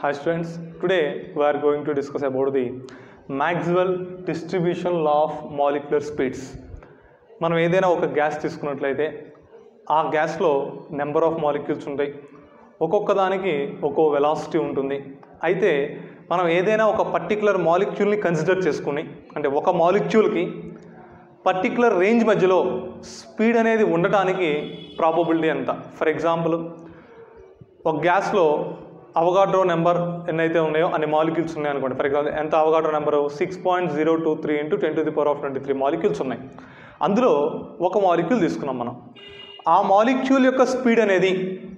Hi students, today we are going to discuss about the Maxwell distribution law of molecular speeds. మనం ఏదైనా ఒక gas తీసుకున్నట్లయితే ఆ గ్యాస్లో number of molecules ఉంటాయి ఒక్కొక్క దానికి ఒక్కో వెలాసిటీ ఉంటుంది అయితే మనం ఏదైనా ఒక పర్టికులర్ మాలిక్యూల్ని కన్సిడర్ చేసుకుని అంటే ఒక మాలిక్యూల్కి పర్టికులర్ రేంజ్ మధ్యలో స్పీడ్ అనేది ఉండటానికి ప్రాబబిలిటీ ఎంత ఫర్ ఎగ్జాంపుల్ ఒక గ్యాస్లో అవగాడ్రో నెంబర్ ఎన్నైతే ఉన్నాయో అన్ని మాలిక్యూల్స్ ఉన్నాయి అనుకోండి ఫర్ ఎగ్జాంపుల్ ఎంత Avogadro number six point zero two three into ten to the power of twenty three molecules ఉన్నాయి అందులో ఒక మాలిక్యూల్ తీసుకున్నాం మనం ఆ మాలిక్యూల్ యొక్క స్పీడ్ అనేది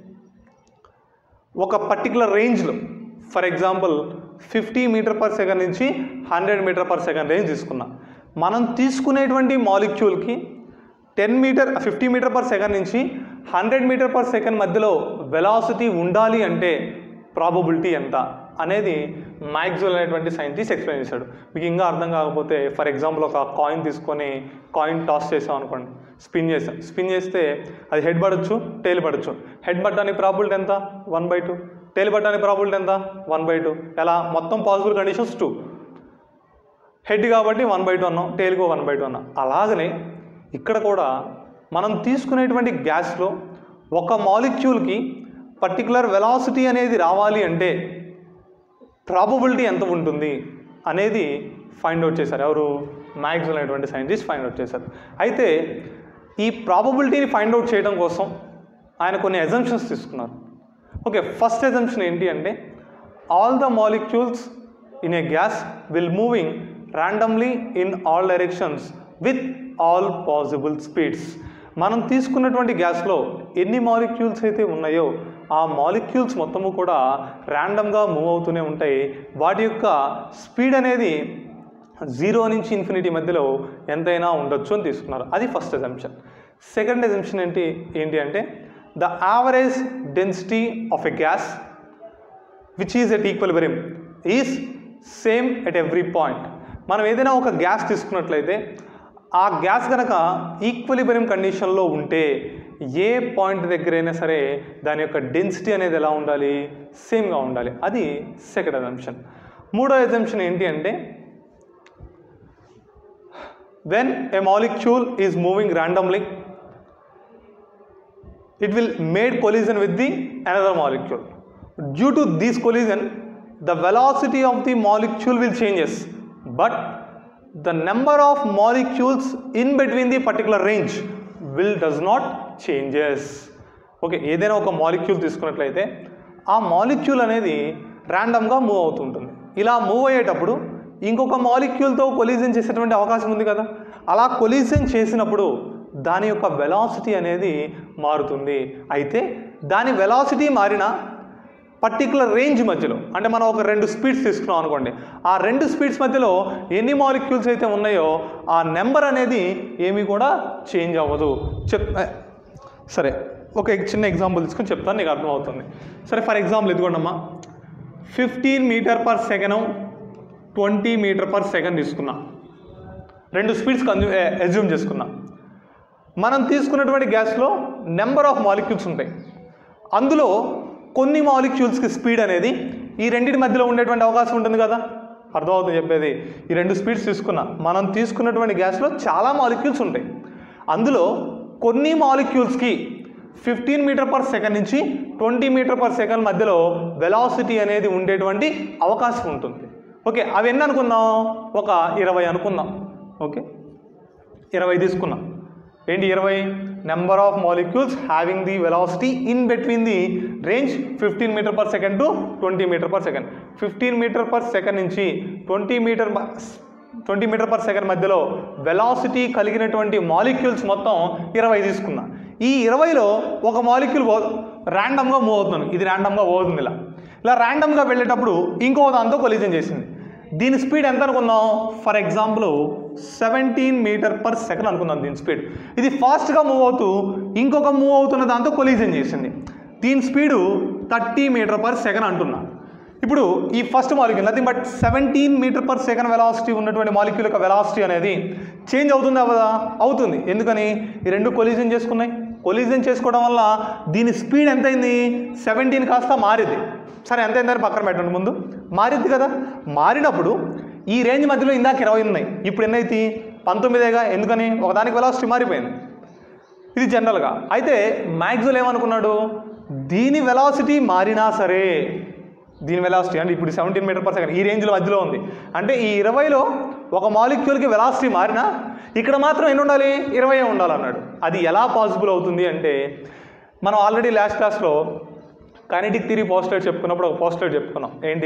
ఒక పర్టికులర్ రేంజ్లో for example fifty meter per second నుంచి hundred meter per second range తీసుకున్నాం మనం తీసుకునేటువంటి మాలిక్యూల్కి ten meter fifty meter per second నుంచి హండ్రెడ్ మీటర్ పర్ సెకండ్ మధ్యలో వెలాసిటీ ఉండాలి అంటే ప్రాబబిలిటీ ఎంత అనేది మ్యాక్సివల్ అనేటువంటి సైంటిస్ట్ ఎక్స్ప్లెయిన్ చేశాడు మీకు ఇంకా అర్థం కాకపోతే ఫర్ ఎగ్జాంపుల్ ఒక కాయిన్ తీసుకొని కాయిన్ టాస్ చేసాం అనుకోండి స్పిన్ చేసాం స్పిన్ చేస్తే అది హెడ్ పడవచ్చు టైల్ పడవచ్చు హెడ్ పట్టడానికి ప్రాబిలిటీ ఎంత వన్ బై టూ టైల్ పట్టడానికి ప్రాబిలిటీ ఎంత వన్ బై టూ ఎలా మొత్తం పాసిబుల్ కండిషన్స్ టూ హెడ్ కాబట్టి వన్ బై టూ అన్నాం టైల్కి వన్ బై టూ అన్నాం అలాగనే ఇక్కడ కూడా మనం తీసుకునేటువంటి గ్యాస్లో ఒక మాలిక్యూల్కి పర్టికులర్ వెలాసిటీ అనేది రావాలి అంటే ప్రాబబిలిటీ ఎంత ఉంటుంది అనేది ఫైండ్ అవుట్ చేశారు ఎవరు మ్యాక్సిమం అనేటువంటి సైంటిస్ట్ ఫైండ్ అవుట్ చేశారు అయితే ఈ ప్రాబబిలిటీని ఫైండ్ అవుట్ చేయడం కోసం ఆయన కొన్ని ఎజంప్షన్స్ తీసుకున్నారు ఓకే ఫస్ట్ ఎజంప్షన్ ఏంటి అంటే all the molecules in a gas will moving randomly in all directions with all possible speeds మనం తీసుకున్నటువంటి గ్యాస్లో ఎన్ని మాలిక్యూల్స్ అయితే ఉన్నాయో ఆ మాలిక్యూల్స్ మొత్తము కూడా ర్యాండమ్గా మూవ్ అవుతూనే ఉంటాయి వాటి యొక్క స్పీడ్ అనేది జీరో నుంచి ఇన్ఫినిటీ మధ్యలో ఎంతైనా ఉండొచ్చు అని తీసుకున్నారు అది ఫస్ట్ ఎజంప్షన్ సెకండ్ ఎజంప్షన్ ఏంటి ఏంటి అంటే the average density of a gas which is at equilibrium is same at every point మనం ఏదైనా ఒక గ్యాస్ తీసుకున్నట్లయితే ఆ గ్యాస్ కనుక ఈక్వలిబరియం కండిషన్లో ఉంటే ఏ పాయింట్ దగ్గరైనా సరే దాని యొక్క డెన్సిటీ అనేది ఎలా ఉండాలి సేమ్గా ఉండాలి అది సెకండ్ ఎజంప్షన్ మూడో ఎజంప్షన్ ఏంటి అంటే when a molecule is moving randomly it will made collision with the another molecule due to this collision the velocity of the molecule will changes but the number of molecules in between the particular range will does not changes okay ఏదైనా ఒక molecule తీసుకున్నట్లయితే ఆ molecule అనేది ర్యాండమ్గా move అవుతుంటుంది ఇలా move అయ్యేటప్పుడు ఇంకొక మాలిక్యూల్తో కొలిజన్ చేసేటువంటి అవకాశం ఉంది కదా అలా కొలిజన్ చేసినప్పుడు దాని యొక్క వెలాసిటీ అనేది మారుతుంది అయితే దాని వెలాసిటీ మారిన పర్టికులర్ రేంజ్ మధ్యలో అంటే మనం ఒక రెండు స్పీడ్స్ తీసుకున్నాం అనుకోండి ఆ రెండు స్పీడ్స్ మధ్యలో ఎన్ని మాలిక్యూల్స్ అయితే ఉన్నాయో ఆ నెంబర్ అనేది ఏమీ కూడా చేంజ్ అవ్వదు చెప్ సరే ఒక చిన్న ఎగ్జాంపుల్ తీసుకొని చెప్తాను నీకు అర్థమవుతుంది సరే ఫర్ ఎగ్జాంపుల్ ఇదిగోండమ్మా fifteen meter per second twenty meter per second తీసుకున్నా రెండు స్పీడ్స్ కన్జ్యూ ఎజ్యూమ్ చేసుకున్నా మనం తీసుకున్నటువంటి గ్యాస్లో నెంబర్ ఆఫ్ మాలిక్యూల్స్ ఉంటాయి అందులో కొన్ని మాలిక్యూల్స్కి స్పీడ్ అనేది ఈ రెండింటి మధ్యలో ఉండేటువంటి అవకాశం ఉంటుంది కదా అర్థమవుతుంది చెప్పేది ఈ రెండు స్పీడ్స్ తీసుకున్నా మనం తీసుకున్నటువంటి గ్యాస్లో చాలా మాలిక్యూల్స్ ఉంటాయి అందులో కొన్ని మాలిక్యూల్స్కి ఫిఫ్టీన్ మీటర్ పర్ సెకండ్ నుంచి ట్వంటీ మీటర్ పర్ సెకండ్ మధ్యలో వెలాసిటీ అనేది ఉండేటువంటి అవకాశం ఉంటుంది ఓకే అవి ఎన్ని అనుకుందాం ఒక ఇరవై అనుకుందాం ఓకే ఇరవై తీసుకున్నాం ఏంటి ఇరవై number of molecules having the velocity in between the range fifteen meter per second to twenty meter per second fifteen meter per second నుంచి twenty meter twenty meter per second మధ్యలో వెలాసిటీ కలిగినటువంటి molecules మొత్తం ఇరవై తీసుకున్నా ఈ ఇరవైలో ఒక molecule పో ర్యాండమ్గా మూవ్ అవుతున్నాను ఇది ర్యాండమ్గా పోతుంది ఇలా ఇలా ర్యాండమ్గా వెళ్ళేటప్పుడు ఇంకో దాంతో కొలిజన్ చేసింది దీని స్పీడ్ ఎంత అనుకుందాం for example seventeen meter per second అనుకుందాం దీని స్పీడ్ ఇది ఫాస్ట్గా మూవ్ అవుతూ ఇంకొక మూవ్ అవుతున్న దాంతో కొలిజన్ చేసింది దీని speed thirty meter per second అంటున్నా ఇప్పుడు ఈ first molecule nothing but seventeen meter per second velocity ఉన్నటువంటి మాలిక్యూల్ యొక్క వెలాసిటీ అనేది చేంజ్ అవుతుంది అవ్వదా అవుతుంది ఎందుకని ఈ రెండు కొలిజన్ చేసుకున్నాయి కొలిజన్ చేసుకోవడం వల్ల దీని స్పీడ్ ఎంతైంది సెవెంటీన్ కాస్త మారింది సరే ఎంత అయిందని పక్కన పెట్టండి ముందు మారిద్ది కదా మారినప్పుడు ఈ రేంజ్ మధ్యలో ఇందాక ఇరవై ఉన్నాయి ఇప్పుడు ఎన్నైతే పంతొమ్మిదేగా ఎందుకని ఒకదానికి వెలాసిటీ మారిపోయింది ఇది జనరల్గా అయితే మ్యాక్స్వెల్ ఏమనుకున్నాడు దీని వెలాసిటీ మారినా సరే దీని వెలాసిటీ అంటే ఇప్పుడు సెవెంటీన్ మీటర్ పర్ సెకండ్ ఈ రేంజ్లో మధ్యలో ఉంది అంటే ఈ ఇరవైలో ఒక మాలిక్యూల్కి వెలాసిటీ మారినా ఇక్కడ మాత్రం ఎన్ని ఉండాలి ఇరవై ఉండాలన్నాడు అది ఎలా పాసిబుల్ అవుతుంది అంటే మనం ఆల్రెడీ లాస్ట్ క్లాస్లో కైనటిక్ థిరీ పోస్టర్ చెప్పుకున్నప్పుడు ఒక పోస్టర్ చెప్పుకున్నాం ఏంటి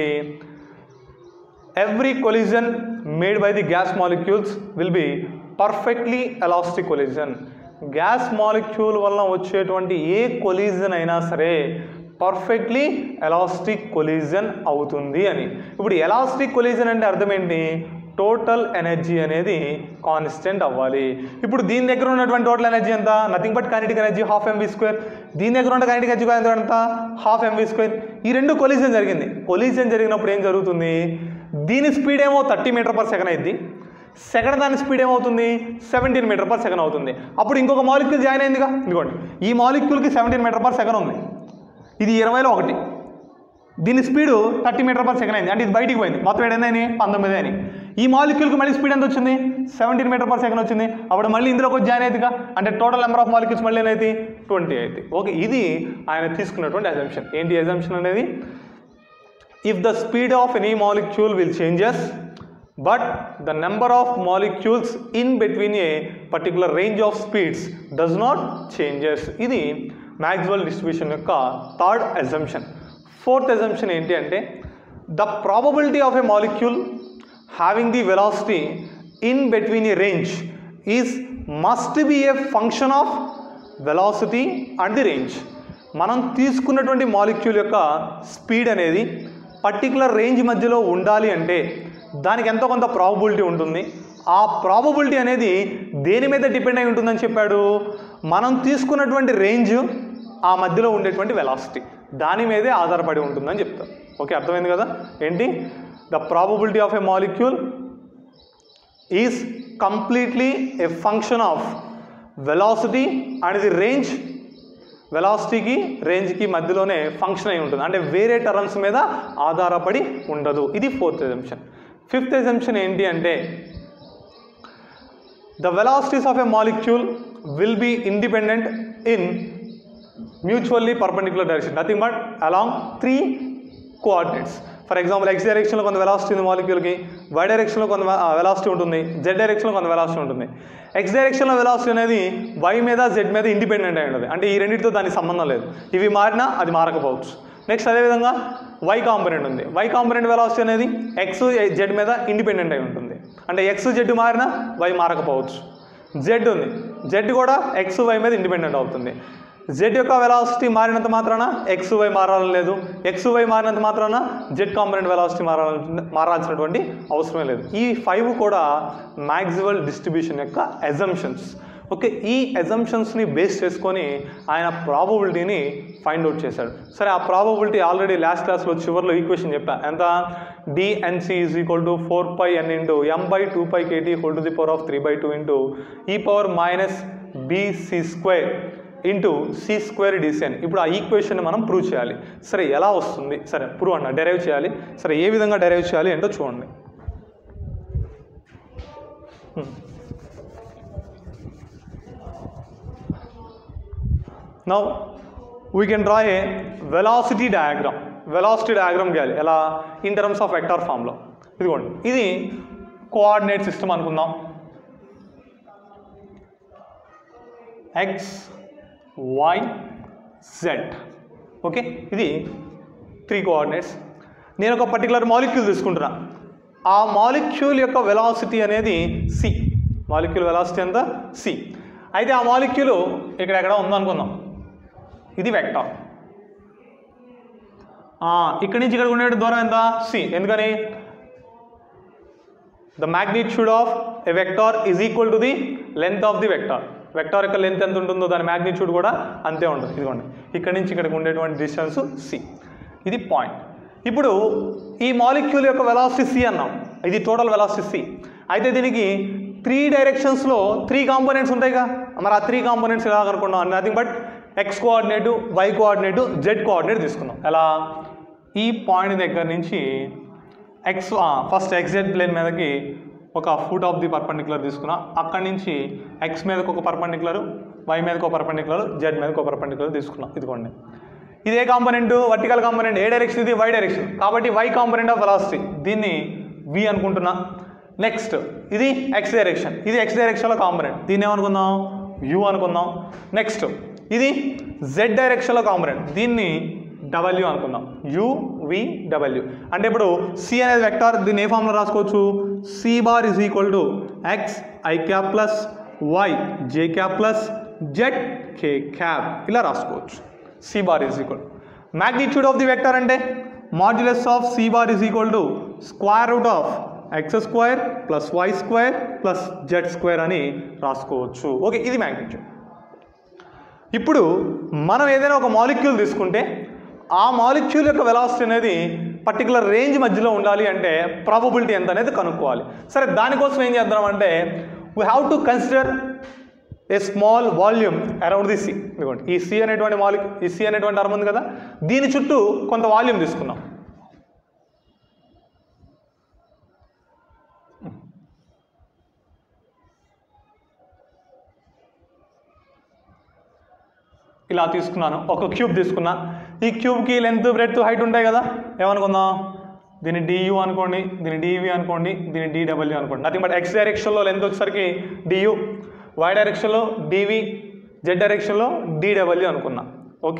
every collision made by the gas molecules will be perfectly elastic collision gas molecule వలన వచ్చేటువంటి ఏ కొలిజన్ అయినా సరే పర్ఫెక్ట్లీ ఎలాస్టిక్ కొలిజన్ అవుతుంది అని ఇప్పుడు ఎలాస్టిక్ కొలిజన్ అంటే అర్థం ఏంటి టోటల్ ఎనర్జీ అనేది కాన్స్టెంట్ అవ్వాలి ఇప్పుడు దీని దగ్గర ఉన్నటువంటి టోటల్ ఎనర్జీ ఎంత nothing but kinetic energy half MV square దీని దగ్గర ఉన్న కైనటిక్ ఎనర్జీ ఎంత హాఫ్ ఎంవీ స్క్వేర్ ఈ రెండు కొలిజన్ జరిగింది కొలిజన్ జరిగినప్పుడు ఏం జరుగుతుంది దీని స్పీడ్ ఏమో థర్టీ మీటర్ పర్ సెకండ్ అయింది సెకండ్ దాని స్పీడ్ ఏమవుతుంది సెవెంటీన్ మీటర్ పర్ సెకండ్ అవుతుంది అప్పుడు ఇంకొక మాలిక్యూల్ జాయిన్ అయిందిగా ఇదిగోండి ఈ మాలిక్యూల్కి సెవెంటీన్ మీటర్ పర్ సెకండ్ ఉంది ఇది ఇరవైలో ఒకటి దీని speed thirty meter per second అయింది అంటే ఇది బయటికి పోయింది మొత్తం ఏడైందని పంతొమ్మిది అని ఈ మాలిక్యూల్కి మళ్ళీ స్పీడ్ ఎంత వచ్చింది సెవెంటీన్ మీటర్ పర్ సెకండ్ వచ్చింది అప్పుడు మళ్ళీ ఇందులోకి వచ్చి జాయిన్ అవుతుందిగా అంటే టోటల్ నెంబర్ ఆఫ్ మాలిక్యూల్స్ మళ్ళీ ఏమైతే ట్వంటీ అవుతుంది ఓకే ఇది ఆయన తీసుకున్నటువంటి అజంప్షన్ ఏంటి అజంప్షన్ అనేది if the speed of any molecule will changes but the number of molecules in between a particular range of speeds does not changes ఇది Maxwell distribution యొక్క థర్డ్ అజంప్షన్ ఫోర్త్ అజంప్షన్ ఏంటి అంటే the probability of a molecule having the velocity in between a range is must be a function of velocity and the range మనం తీసుకున్నటువంటి molecule యొక్క speed అనేది particular range మధ్యలో ఉండాలి అంటే దానికి ఎంతో కొంత ప్రాబబిలిటీ ఉంటుంది ఆ ప్రాబబిలిటీ అనేది దేని మీద డిపెండ్ అయి ఉంటుందని చెప్పాడు మనం తీసుకున్నటువంటి రేంజ్ ఆ మధ్యలో ఉండేటువంటి వెలాసిటీ దాని మీదే ఆధారపడి ఉంటుందని చెప్తారు ఓకే అర్థమైంది కదా ఏంటి the probability of a molecule is completely a function of velocity and the range వెలాసిటీకి రేంజ్కి మధ్యలోనే ఫంక్షన్ అయి ఉంటుంది అంటే వేరే టర్మ్స్ మీద ఆధారపడి ఉండదు ఇది ఫోర్త్ ఎజంప్షన్ ఫిఫ్త్ ఎజంప్షన్ ఏంటి అంటే the velocities of a molecule will be independent in mutually perpendicular direction nothing but along three coordinates for example X డైరెక్షన్లో కొంత వెలాసిటీ ఉంది మాలిక్యూల్కి వై డైరెక్షన్లో కొంత వెలాసిటీ ఉంటుంది జెడ్ డైరెక్షన్లో కొంత వెలాసిటీ ఉంటుంది ఎక్స్ డైరెక్షన్లో వెలాసిటీ అనేది వై మీద జెడ్ మీద ఇండిపెండెంట్ అయి ఉంటుంది అంటే ఈ రెండింటితో దానికి సంబంధం లేదు ఇవి మారినా అది మారకపోవచ్చు నెక్స్ట్ అదేవిధంగా వై కాంపొనెంట్ ఉంది వై కాంపొనెంట్ వెలాసిటీ అనేది ఎక్స్ జెడ్ మీద ఇండిపెండెంట్ అయి ఉంటుంది అంటే ఎక్స్ జెడ్ మారినా వై మారకపోవచ్చు జెడ్ ఉంది జెడ్ కూడా ఎక్స్ వై మీద ఇండిపెండెంట్ అవుతుంది జెడ్ యొక్క వెలాసిటీ మారినంత మాత్రాన ఎక్స్ వై మారాలని లేదు ఎక్స్ వై మారినంత మాత్రాన జెడ్ కాంపొనెంట్ వెలాసిటీ మారాలని మారాల్సినటువంటి అవసరమే లేదు ఈ ఫైవ్ కూడా మ్యాక్సివల్ డిస్ట్రిబ్యూషన్ యొక్క ఎజంప్షన్స్ ఓకే ఈ ఎజంప్షన్స్ని బేస్ చేసుకొని ఆయన ప్రాబబిలిటీని ఫైండ్ అవుట్ చేశాడు సరే ఆ ప్రాబబిలిటీ ఆల్రెడీ లాస్ట్ క్లాస్లో చివరిలో ఈక్వేషన్ చెప్పా ఎంత DNC is equal to four pi N into M by two pi KT whole to the power of three by two into ఈ power minus BC square into C square DCN ఇప్పుడు ఆ equation మనం prove చేయాలి సరే ఎలా వస్తుంది సరే prove అన్న డెరైవ్ చేయాలి సరే ఏ విధంగా డెరైవ్ చేయాలి ఏంటో చూడండి now we can draw a velocity diagram velocity diagram గీయాలి ఎలా ఇన్ టర్మ్స్ ఆఫ్ వెక్టార్ ఫామ్లో ఇదిగోండి ఇది కోఆర్డినేట్ సిస్టమ్ అనుకుందాం ఎక్స్ వై జెడ్ ఓకే ఇది త్రీ కోఆర్డినేట్స్ నేను ఒక పర్టికులర్ మాలిక్యూల్ తీసుకుంటున్నా ఆ మాలిక్యూల్ యొక్క వెలాసిటీ అనేది సి మాలిక్యూల్ వెలాసిటీ ఎంత సి అయితే ఆ మాలిక్యూల్ ఇక్కడ ఎక్కడ ఉందనుకుందాం ఇది వెక్టార్ ఇక్కడి నుంచి ఇక్కడ ఉండే దూరం ఎంత సి ఎందుకని the magnitude of a vector is equal to the length of the vector vector యొక్క లెంత్ ఎంత ఉంటుందో దాని మ్యాగ్నిట్యూడ్ కూడా అంతే ఉంటుంది ఇదిగోండి ఇక్కడి నుంచి ఇక్కడికి ఉండేటువంటి డిస్టెన్స్ సి ఇది పాయింట్ ఇప్పుడు ఈ మాలిక్యూల్ యొక్క వెలాసిటీ సి అన్నాం ఇది టోటల్ వెలాసిటీ సి అయితే దీనికి త్రీ డైరెక్షన్స్లో త్రీ కాంపోనెంట్స్ ఉంటాయిగా మరి ఆ త్రీ కాంపోనెంట్స్ ఎలా కనుక్కున్నాం nothing but X coordinate Y coordinate Z coordinate తీసుకున్నాం ఎలా ఈ పాయింట్ దగ్గర నుంచి ఎక్స్ ఫస్ట్ ఎక్సెడ్ ప్లేన్ మీదకి ఒక ఫుట్ ఆఫ్ ది పర్పెండిక్యులర్ తీసుకున్నా అక్కడి నుంచి ఎక్స్ మీదకి ఒక పర్పెండిక్యులర్ వై మీదకి ఒక పర్పెండిక్యులర్ జెడ్ మీదకి ఒక పర్పెండిక్యులర్ తీసుకున్నాం ఇదిగోండి ఇది ఏ కాంపోనెంట్ వర్టికల్ కాంపోనెంట్ ఏ డైరెక్షన్ ఇది వై డైరెక్షన్ కాబట్టి వై కాంపోనెంట్ ఆఫ్ వెలాసిటీ దీన్ని వి అనుకుంటున్నా నెక్స్ట్ ఇది ఎక్స్ డైరెక్షన్ ఇది ఎక్స్ డైరెక్షన్లో కాంపోనెంట్ దీన్ని ఏమనుకుందాం యు అనుకుందాం నెక్స్ట్ ఇది జెడ్ డైరెక్షన్లో కాంపోనెంట్ దీన్ని డబ్ల్యూ అనుకుందాం యు వి డబ్ల్యూ అంటే ఇప్పుడు సి అనేది వెక్టార్ దీన్ని ఏ ఫామ్లో రాసుకోవచ్చు C bar is equal to X I cap plus Y J cap plus Z K cap ఇలా రాసుకోవచ్చు C bar is equal magnitude of the vector అంటే modulus of C bar is equal to square root of X square plus why square plus Z square అని రాసుకోవచ్చు okay ఇది magnitude ఇప్పుడు మనం ఏదైనా ఒక మాలిక్యూల్ తీసుకుంటే ఆ మాలిక్యూల్ యొక్క వెలాసిటీ అనేది పర్టికులర్ రేంజ్ మధ్యలో ఉండాలి అంటే ప్రాబబిలిటీ ఎంత అనేది కనుక్కోవాలి సరే దానికోసం ఏం చేద్దాం అంటే we have to consider a small volume around the C ఇదిగోండి ఈ సి అనేటువంటి మాలిక్ ఈ సి అనేటువంటి టర్మ్ ఉంది కదా దీని చుట్టూ కొంత వాల్యూమ్ తీసుకున్నాం ఇలా తీసుకున్నాను ఒక క్యూబ్ తీసుకున్నా ఈ క్యూబ్కి లెంత్ బ్రెడ్త్ హైట్ ఉంటాయి కదా ఏమనుకుందాం దీన్ని డియు అనుకోండి దీన్ని డివి అనుకోండి దీన్ని డిడబ్ల్యూ అనుకోండి నథింగ్ బట్ ఎక్స్ డైరెక్షన్లో లెంత్ వచ్చేసరికి డియు వై డైరెక్షన్లో డివి జెడ్ డైరెక్షన్లో డిడబ్ల్యూ అనుకున్నా ఓకే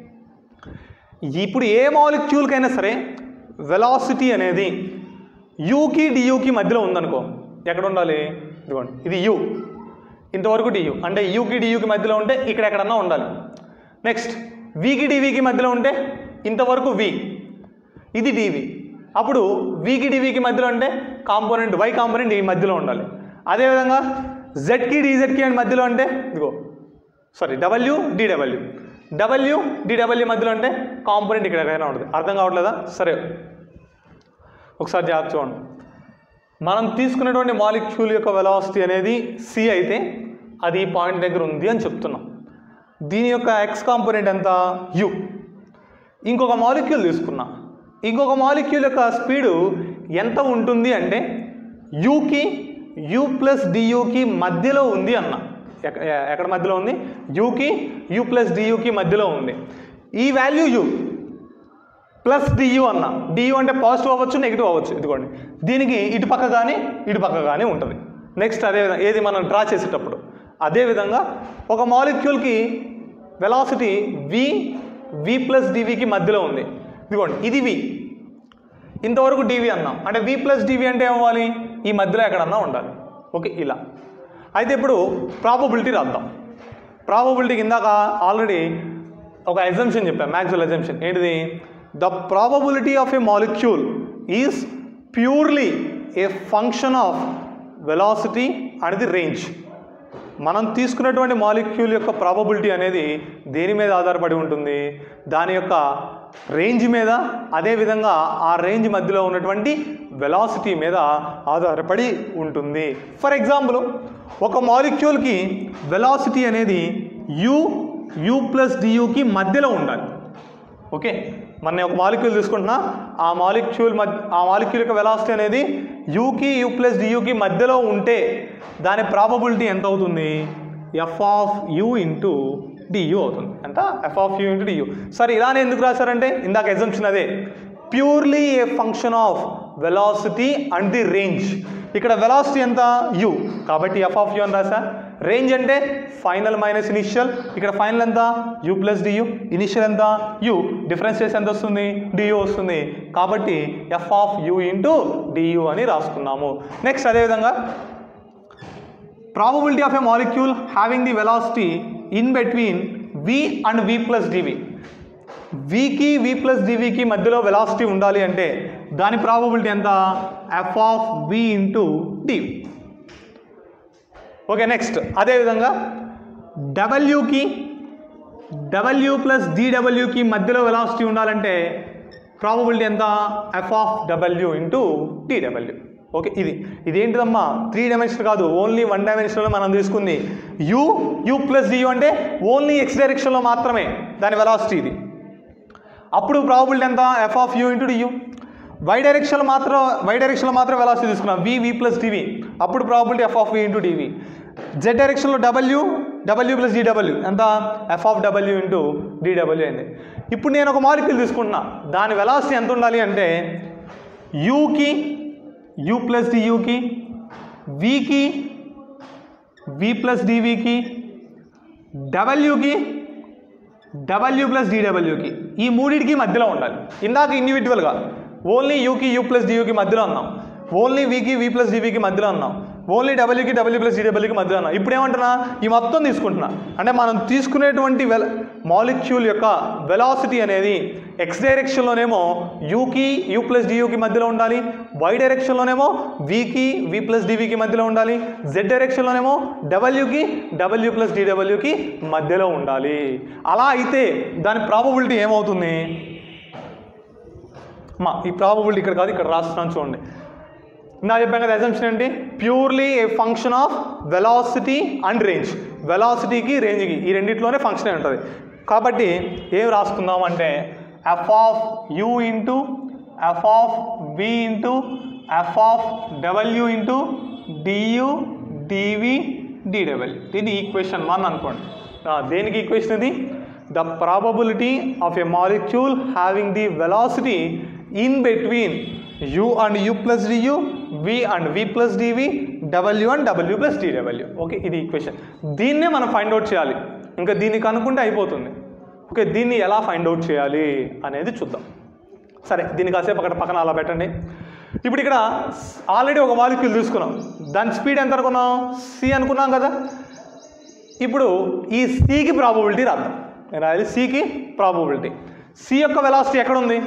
ఇప్పుడు ఏ మాలిక్యూల్కైనా సరే వెలాసిటీ అనేది యూకి డియూకి మధ్యలో ఉందనుకో ఎక్కడ ఉండాలి ఇదిగోండి ఇది యు ఇంతవరకు డియు అంటే యూకి డియూకి మధ్యలో ఉంటే ఇక్కడ ఎక్కడన్నా ఉండాలి నెక్స్ట్ వీకి డివికి మధ్యలో ఉంటే ఇంతవరకు వి ఇది డివి అప్పుడు వీకి డివికి మధ్యలో ఉంటే కాంపోనెంట్ వై కాంపోనెంట్ ఈ మధ్యలో ఉండాలి అదేవిధంగా జెడ్కి డిజెడ్కి అండ్ మధ్యలో అంటే ఇదిగో sorry W DW W DW మధ్యలో అంటే కాంపోనెంట్ ఇక్కడ ఎక్కడైనా ఉంటుంది అర్థం కావట్లేదా సరే ఒకసారి జాగ్రత్త చూడండి మనం తీసుకున్నటువంటి మాలిక్యూల్ యొక్క వెలాసిటీ అనేది సి అయితే అది ఈ పాయింట్ దగ్గర ఉంది అని చెప్తున్నాం దీని యొక్క ఎక్స్ కాంపోనెంట్ ఎంత యు ఇంకొక మాలిక్యూల్ తీసుకున్నా ఇంకొక మాలిక్యూల్ యొక్క స్పీడు ఎంత ఉంటుంది అంటే యూకి యూ ప్లస్ డియూకి మధ్యలో ఉంది అన్న ఎక్క- ఎ- ఎక్కడ మధ్యలో ఉంది యూకి యూ ప్లస్ డియూకి మధ్యలో ఉంది ఈ వాల్యూ యూ ప్లస్ డియు అన్న డియు అంటే పాజిటివ్ అవ్వచ్చు నెగిటివ్ అవ్వచ్చు ఇదిగోండి దీనికి ఇటు పక్క కానీ ఇటు పక్క కానీ ఉంటుంది నెక్స్ట్ అదేవిధంగా ఏది మనం డ్రా చేసేటప్పుడు అదేవిధంగా ఒక మాలిక్యూల్కి వెలాసిటీ వి వి ప్లస్ డివికి మధ్యలో ఉంది ఇదిగోండి ఇది వి ఇంతవరకు డివి అన్నాం అంటే వి ప్లస్ డివి అంటే ఏమవ్వాలి ఈ మధ్యలో ఎక్కడన్నా ఉండాలి ఓకే ఇలా అయితే ఇప్పుడు ప్రాబబిలిటీ రాద్దాం ప్రాబబిలిటీకి ఇందాక ఆల్రెడీ ఒక ఎగ్జంప్షన్ చెప్పాను మ్యాక్చువల్ ఎగ్జంప్షన్ ఏంటిది the probability of a molecule is purely a function of velocity and the range మనం తీసుకున్నటువంటి మాలిక్యూల్ యొక్క ప్రాబబిలిటీ అనేది దేని మీద ఆధారపడి ఉంటుంది దాని యొక్క రేంజ్ మీద అదేవిధంగా ఆ రేంజ్ మధ్యలో ఉన్నటువంటి వెలాసిటీ మీద ఆధారపడి ఉంటుంది ఫర్ ఎగ్జాంపుల్ ఒక మాలిక్యూల్కి వెలాసిటీ అనేది యు యు ప్లస్ డియుకి మధ్యలో ఉండాలి ఓకే మన ఒక మాలిక్యూల్ తీసుకుంటున్నా ఆ మాలిక్యూల్ మధ్య ఆ మాలిక్యూల్ యొక్క వెలాసిటీ అనేది యూకి యూ ప్లస్ డియూకి మధ్యలో ఉంటే దాని ప్రాబబిలిటీ ఎంత అవుతుంది F of you into DU అవుతుంది ఎంత F of you into DU సరే ఇలానే ఎందుకు రాశారంటే ఇందాక ఎగ్జంప్షన్ అదే purely a function of velocity and the range ఇక్కడ వెలాసిటీ ఎంత యు కాబట్టి ఎఫ్ ఆఫ్ యూ అని రాసా రేంజ్ అంటే ఫైనల్ మైనస్ ఇనిషియల్ ఇక్కడ ఫైనల్ ఎంత యూ ప్లస్ డియు ఇనిషియల్ ఎంత యు డిఫరెన్స్ చేసి ఎంత వస్తుంది డియు వస్తుంది కాబట్టి F of you into DU అని రాసుకున్నాము నెక్స్ట్ అదేవిధంగా probability of a molecule having the velocity in between V and V plus DV వికి వి ప్లస్ డివికి మధ్యలో వెలాసిటీ ఉండాలి అంటే దాని ప్రాబబిలిటీ ఎంత F of we into DV okay next అదేవిధంగా డబ్ల్యూకి డబ్ల్యూ ప్లస్ డిడబ్ల్యూకి మధ్యలో వెలాసిటీ ఉండాలంటే ప్రాబబిలిటీ ఎంత F of W into DW okay ఇది ఇదేంటిదమ్మా త్రీ డైమెన్షన్ కాదు ఓన్లీ వన్ డైమెన్షన్లో మనం తీసుకుంది యూ యూ ప్లస్ డియూ అంటే ఓన్లీ ఎక్స్ డైరెక్షన్లో మాత్రమే దాని వెలాసిటీ ఇది అప్పుడు ప్రాబిలిటీ ఎంత F of you into DU Y డైరెక్షన్లో మాత్రం వై డైరెక్షన్లో మాత్రం వెలాసిటీ తీసుకున్నాం వి వి ప్లస్ డివి అప్పుడు probability F of we into DV Z డైరెక్షన్లో డబ్ల్యూ డబ్ల్యూ ప్లస్ డిడబ్ల్యూ ఎంత F of W into DW అయింది ఇప్పుడు నేను ఒక మాలిక్యూల్ తీసుకుంటున్నా దాని వెలాసిటీ ఎంత ఉండాలి అంటే యూకి యూ ప్లస్ డియూకి వికి వి ప్లస్ డివికి డబ్ల్యూకి డబ్ల్యూ ప్లస్ డిడబ్ల్యూకి ఈ మూడింటికి మధ్యలో ఉండాలి ఇందాక ఇండివిజువల్గా ఓన్లీ యూకి యూ ప్లస్ డియూకి మధ్యలో ఉన్నాం ఓన్లీ వికి వి ప్లస్ డివికి మధ్యలో ఉన్నాం ఓన్లీ డబ్ల్యూకి డబ్ల్యూ ప్లస్ డిడబ్ల్యూకి మధ్యలో ఉన్నాం ఇప్పుడు ఏమంటున్నా ఈ మొత్తం తీసుకుంటున్నా అంటే మనం తీసుకునేటువంటి వెల మాలిక్యూల్ యొక్క వెలాసిటీ అనేది ఎక్స్ డైరెక్షన్లోనేమో యూకి యూ ప్లస్ డియూకి మధ్యలో ఉండాలి వై డైరెక్షన్లోనేమో వికి వి ప్లస్ డివికి మధ్యలో ఉండాలి జెడ్ డైరెక్షన్లోనేమో డబ్ల్యూకి డబ్ల్యూ ప్లస్ డిడబ్ల్యూకి మధ్యలో ఉండాలి అలా అయితే దాని ప్రాబబిలిటీ ఏమవుతుంది మా ఈ ప్రాబబిలిటీ ఇక్కడ కాదు ఇక్కడ రాస్తున్నాను చూడండి నా చెప్పాను కదా అజంప్షన్ ఏంటి purely a function of velocity and range వెలాసిటీకి రేంజ్కి ఈ రెండిట్లోనే ఫంక్షన్ అయి ఉంటుంది కాబట్టి ఏం రాసుకుందాం అంటే F of you into F of we into F of W into DU DV DW ఇది ఈక్వేషన్ వన్ అనుకోండి ఆ, దేనికి ఈక్వేషన్ ఇది the probability of a molecule having the velocity in between U and U plus d U V and V plus d V W and W plus d W okay ఇది equation దీన్నే మనం find out చేయాలి ఇంకా దీన్ని కనుక్కుంటే అయిపోతుంది ఓకే దీన్ని ఎలా ఫైండ్ అవుట్ చేయాలి అనేది చూద్దాం సరే దీన్ని కాసేపు అక్కడ పక్కన అలా పెట్టండి ఇప్పుడు ఇక్కడ ఆల్రెడీ ఒక మాలిక్యూల్ తీసుకున్నాం దాని స్పీడ్ ఎంత అనుకున్నాం సి అనుకున్నాం కదా ఇప్పుడు ఈ సికి ప్రాబబిలిటీ రాద్దాం నేను రాయాలి సికి ప్రాబబిలిటీ సి యొక్క వెలాసిటీ ఎక్కడ ఉంది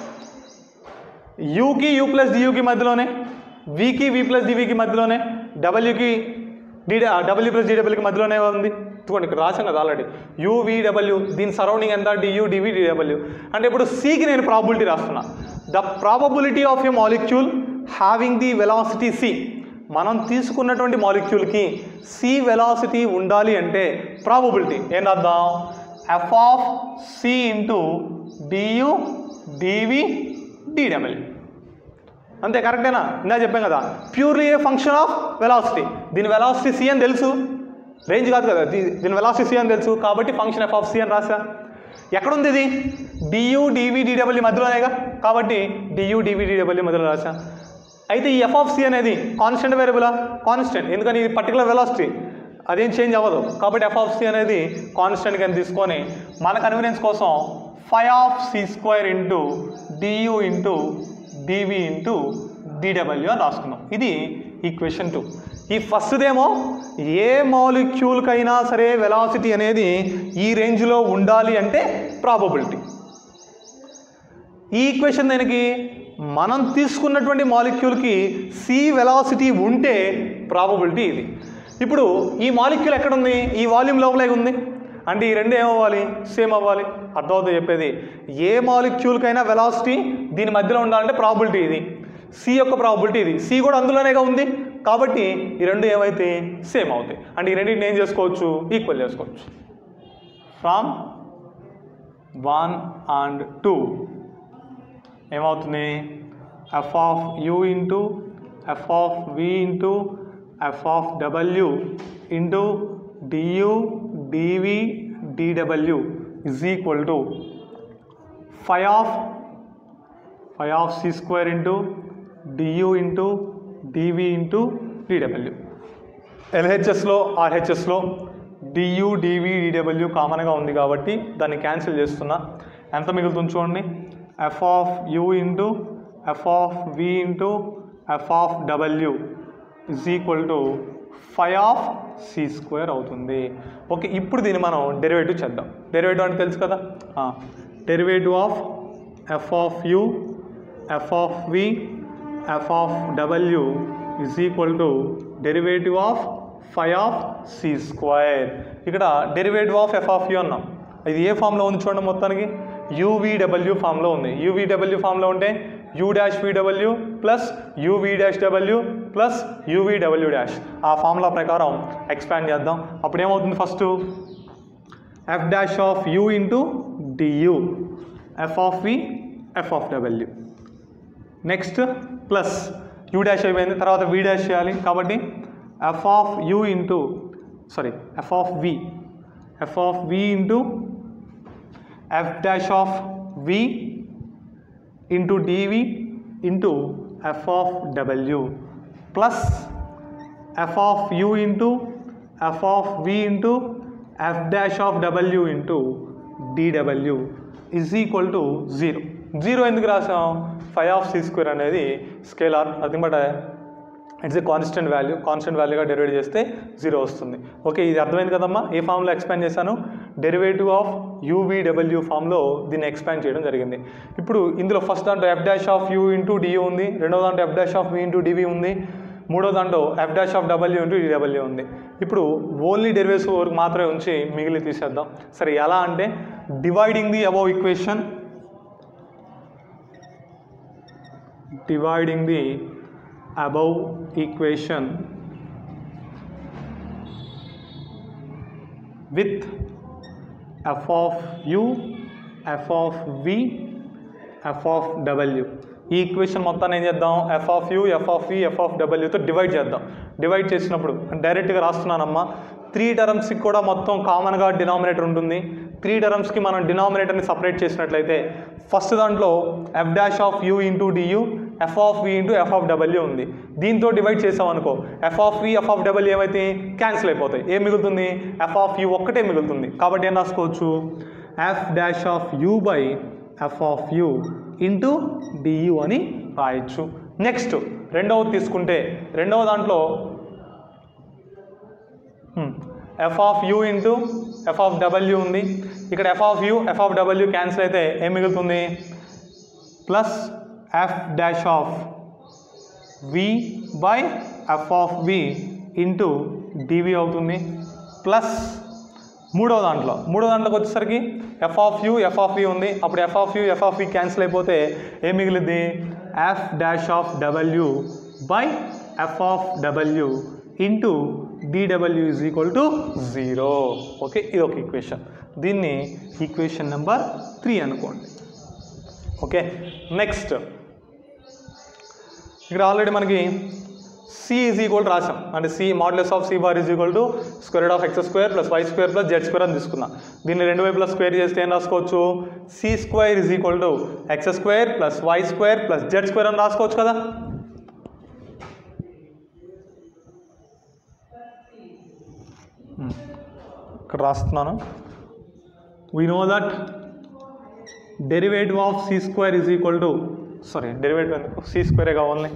యూకి యూ ప్లస్ డియూకి మధ్యలోనే వికి వి ప్లస్ డివికి మధ్యలోనే డబ్ల్యూకి డి డబ్ల్యూ ప్లస్ డిడబ్ల్యూకి మధ్యలోనే ఉంది చూడండి ఇక్కడ రాశాను కదా ఆల్రెడీ యూవీడబ్ల్యూ దీని సరౌండింగ్ ఎంత డియూ డివి డిడబ్ల్యూ అంటే ఇప్పుడు సికి నేను ప్రాబిలిటీ రాస్తున్నా the probability of a molecule having the velocity c మనం తీసుకున్నటువంటి మాలిక్యూల్కి సి వెలాసిటీ ఉండాలి అంటే ప్రాబబిలిటీ ఏం రాద్దాం f of c into DU డివి డిడబ్ల్యూ అంతే కరెక్టేనా ఇందా చెప్పాం కదా purely a function of velocity దీని వెలాసిటీ సి అని తెలుసు రేంజ్ కాదు కదా దీ- దీని వెలాసిటీ సి అని తెలుసు కాబట్టి ఫంక్షన్ ఎఫ్ ఆఫ్ సి అని రాసా ఎక్కడుంది ఇది డియు డివి డిడబ్ల్యూ మధ్యలోనేగా కాబట్టి డియు డివి డిడబ్ల్యూ మధ్యలో రాసా అయితే ఈ ఎఫ్ ఆఫ్ సి అనేది కాన్స్టెంట్ వేరియబులా కాన్స్టెంట్ ఎందుకని ఇది పర్టికులర్ వెలాసిటీ అదేం చేంజ్ అవ్వదు కాబట్టి ఎఫ్ ఆఫ్ సి అనేది కాన్స్టెంట్ కింద తీసుకొని మన కన్వీనియన్స్ కోసం five of C square into DU into DV into డిడబ్ల్యూ అని రాసుకున్నాం ఇది ఈక్వేషన్ టూ ఈ ఫస్ట్దేమో ఏ మాలిక్యూల్కైనా సరే వెలాసిటీ అనేది ఈ రేంజ్లో ఉండాలి అంటే ప్రాబబిలిటీ ఈ ఈక్వేషన్ దానికి మనం తీసుకున్నటువంటి మాలిక్యూల్కి సి వెలాసిటీ ఉంటే ప్రాబబిలిటీ ఇది ఇప్పుడు ఈ మాలిక్యూల్ ఎక్కడుంది ఈ వాల్యూమ్ లోపలే ఉంది అంటే ఈ రెండు ఏమవ్వాలి సేమ్ అవ్వాలి అర్థమవుతుంది చెప్పేది ఏ మాలిక్యూల్కైనా వెలాసిటీ దీని మధ్యలో ఉండాలంటే ప్రాబిలిటీ ఇది సి యొక్క ప్రాబిలిటీ ఇది సి కూడా అందులోనేగా ఉంది కాబట్టి ఈ రెండు ఏమైతే సేమ్ అవుతాయి అంటే ఈ రెండింటిని ఏం చేసుకోవచ్చు ఈక్వల్ చేసుకోవచ్చు ఫ్రమ్ వన్ అండ్ టూ ఏమవుతుంది F of you into F of we into F of W into DU DV DW is equal to five of five of C square into DU into DV into d W ఎల్హెచ్ఎస్లో ఆర్హెచ్ఎస్లో d U డివి d W కామన్గా ఉంది కాబట్టి దాన్ని cancel చేస్తున్నా ఎంత మిగులుతుంది చూడండి F of you into F of we into F of W is equal to five of C square అవుతుంది ఓకే ఇప్పుడు దీన్ని మనం డెరివేటివ్ చేద్దాం డెరివేటివ్ అంటే తెలుసు కదా derivative of f of you F of V F of W is equal to derivative of five of c square ఇక్కడ derivative of f of u అన్నాం ఇది ఏ ఫామ్లో ఉంది చూడండి మొత్తానికి యూవీడబ్ల్యూ ఫామ్లో ఉంది యూవీడబ్ల్యూ ఫామ్లో ఉంటే U dash V W plus U V dash W plus U V W dash ఆ ఫార్ములా ప్రకారం ఎక్స్పాండ్ చేద్దాం అప్పుడు ఏమవుతుంది first F dash of you into DU F of V F of W next plus U dash అయిపోయింది తర్వాత వి డాష్ చేయాలి కాబట్టి F of you into sorry F of V F of we into F dash of we into DV into F of W plus F of you into F of we into F dash of W into D W is equal to zero zero ఎందుకు రాసాం five of C square అనేది scalar అది but it's a constant value constant వాల్యూగా derivate చేస్తే zero వస్తుంది okay ఇది అర్థమైంది కదమ్మా ఏ ఫామ్లో ఎక్స్పాండ్ చేశాను డెరివేటివ్ ఆఫ్ యూవీడబ్ల్యూ ఫామ్లో దీన్ని ఎక్స్పాండ్ చేయడం జరిగింది ఇప్పుడు ఇందులో ఫస్ట్ దాంట్లో F dash of you into డియూ ఉంది రెండో దాంట్లో F dash of we into డివి ఉంది మూడో దాంట్లో F dash of W into D W ఉంది ఇప్పుడు ఓన్లీ డెరివేటివ్స్ వరకు మాత్రమే ఉంచి మిగిలి తీసేద్దాం సరే ఎలా అంటే dividing the above equation dividing the above equation with f of u f of v f of w ఈ ఈక్వేషన్ మొత్తాన్ని ఏం చేద్దాం f of you F of V F of డబ్ల్యూతో డివైడ్ చేద్దాం డివైడ్ చేసినప్పుడు డైరెక్ట్గా రాస్తున్నానమ్మా త్రీ టర్మ్స్కి కూడా మొత్తం కామన్గా డినామినేటర్ ఉంటుంది త్రీ టర్మ్స్కి మనం డినామినేటర్ని సపరేట్ చేసినట్లయితే ఫస్ట్ దాంట్లో F dash of you into d u f of we into F of డబ్ల్యూ ఉంది దీంతో డివైడ్ చేసాం అనుకో f of V F of డబ్ల్యూ ఏమైతే క్యాన్సిల్ అయిపోతాయి ఏం మిగులుతుంది ఎఫ్ ఆఫ్ యూ ఒక్కటే మిగులుతుంది కాబట్టి ఏం రాసుకోవచ్చు f dash of you by F of you into DU అని రాయొచ్చు నెక్స్ట్ రెండవది తీసుకుంటే రెండవ దాంట్లో f of you into F of డబ్ల్యూ ఉంది ఇక్కడ f of you F of డబ్ల్యూ క్యాన్సిల్ అయితే ఏం మిగులుతుంది plus F dash of we by F of we into d v అవుతుంది ప్లస్ మూడో దాంట్లో మూడో దాంట్లోకి వచ్చేసరికి f of you F of v ఉంది అప్పుడు f of you F of V cancel అయిపోతే ఏం మిగిలింది F dash of W by F of W into D W is equal to zero okay ఇది ఒక ఈక్వేషన్ దీన్ని ఈక్వేషన్ నెంబర్ త్రీ అనుకోండి okay next ఇక్కడ ఆల్రెడీ మనకి సి ఈజ్ ఈక్వల్ రాసాం అంటే C modulus of C bar is equal to square of X square plus why square plus Z square అని తీసుకున్నాం దీన్ని రెండు వైపులా స్క్వేర్ చేస్తే ఏం రాసుకోవచ్చు C square is equal to x square plus why square plus Z square అని రాసుకోవచ్చు కదా Hmm. ఇక్కడ రాస్తున్నాను we know that derivative of C square is equal to sorry derivative ఎందుకు సి స్క్వేరే కావాలి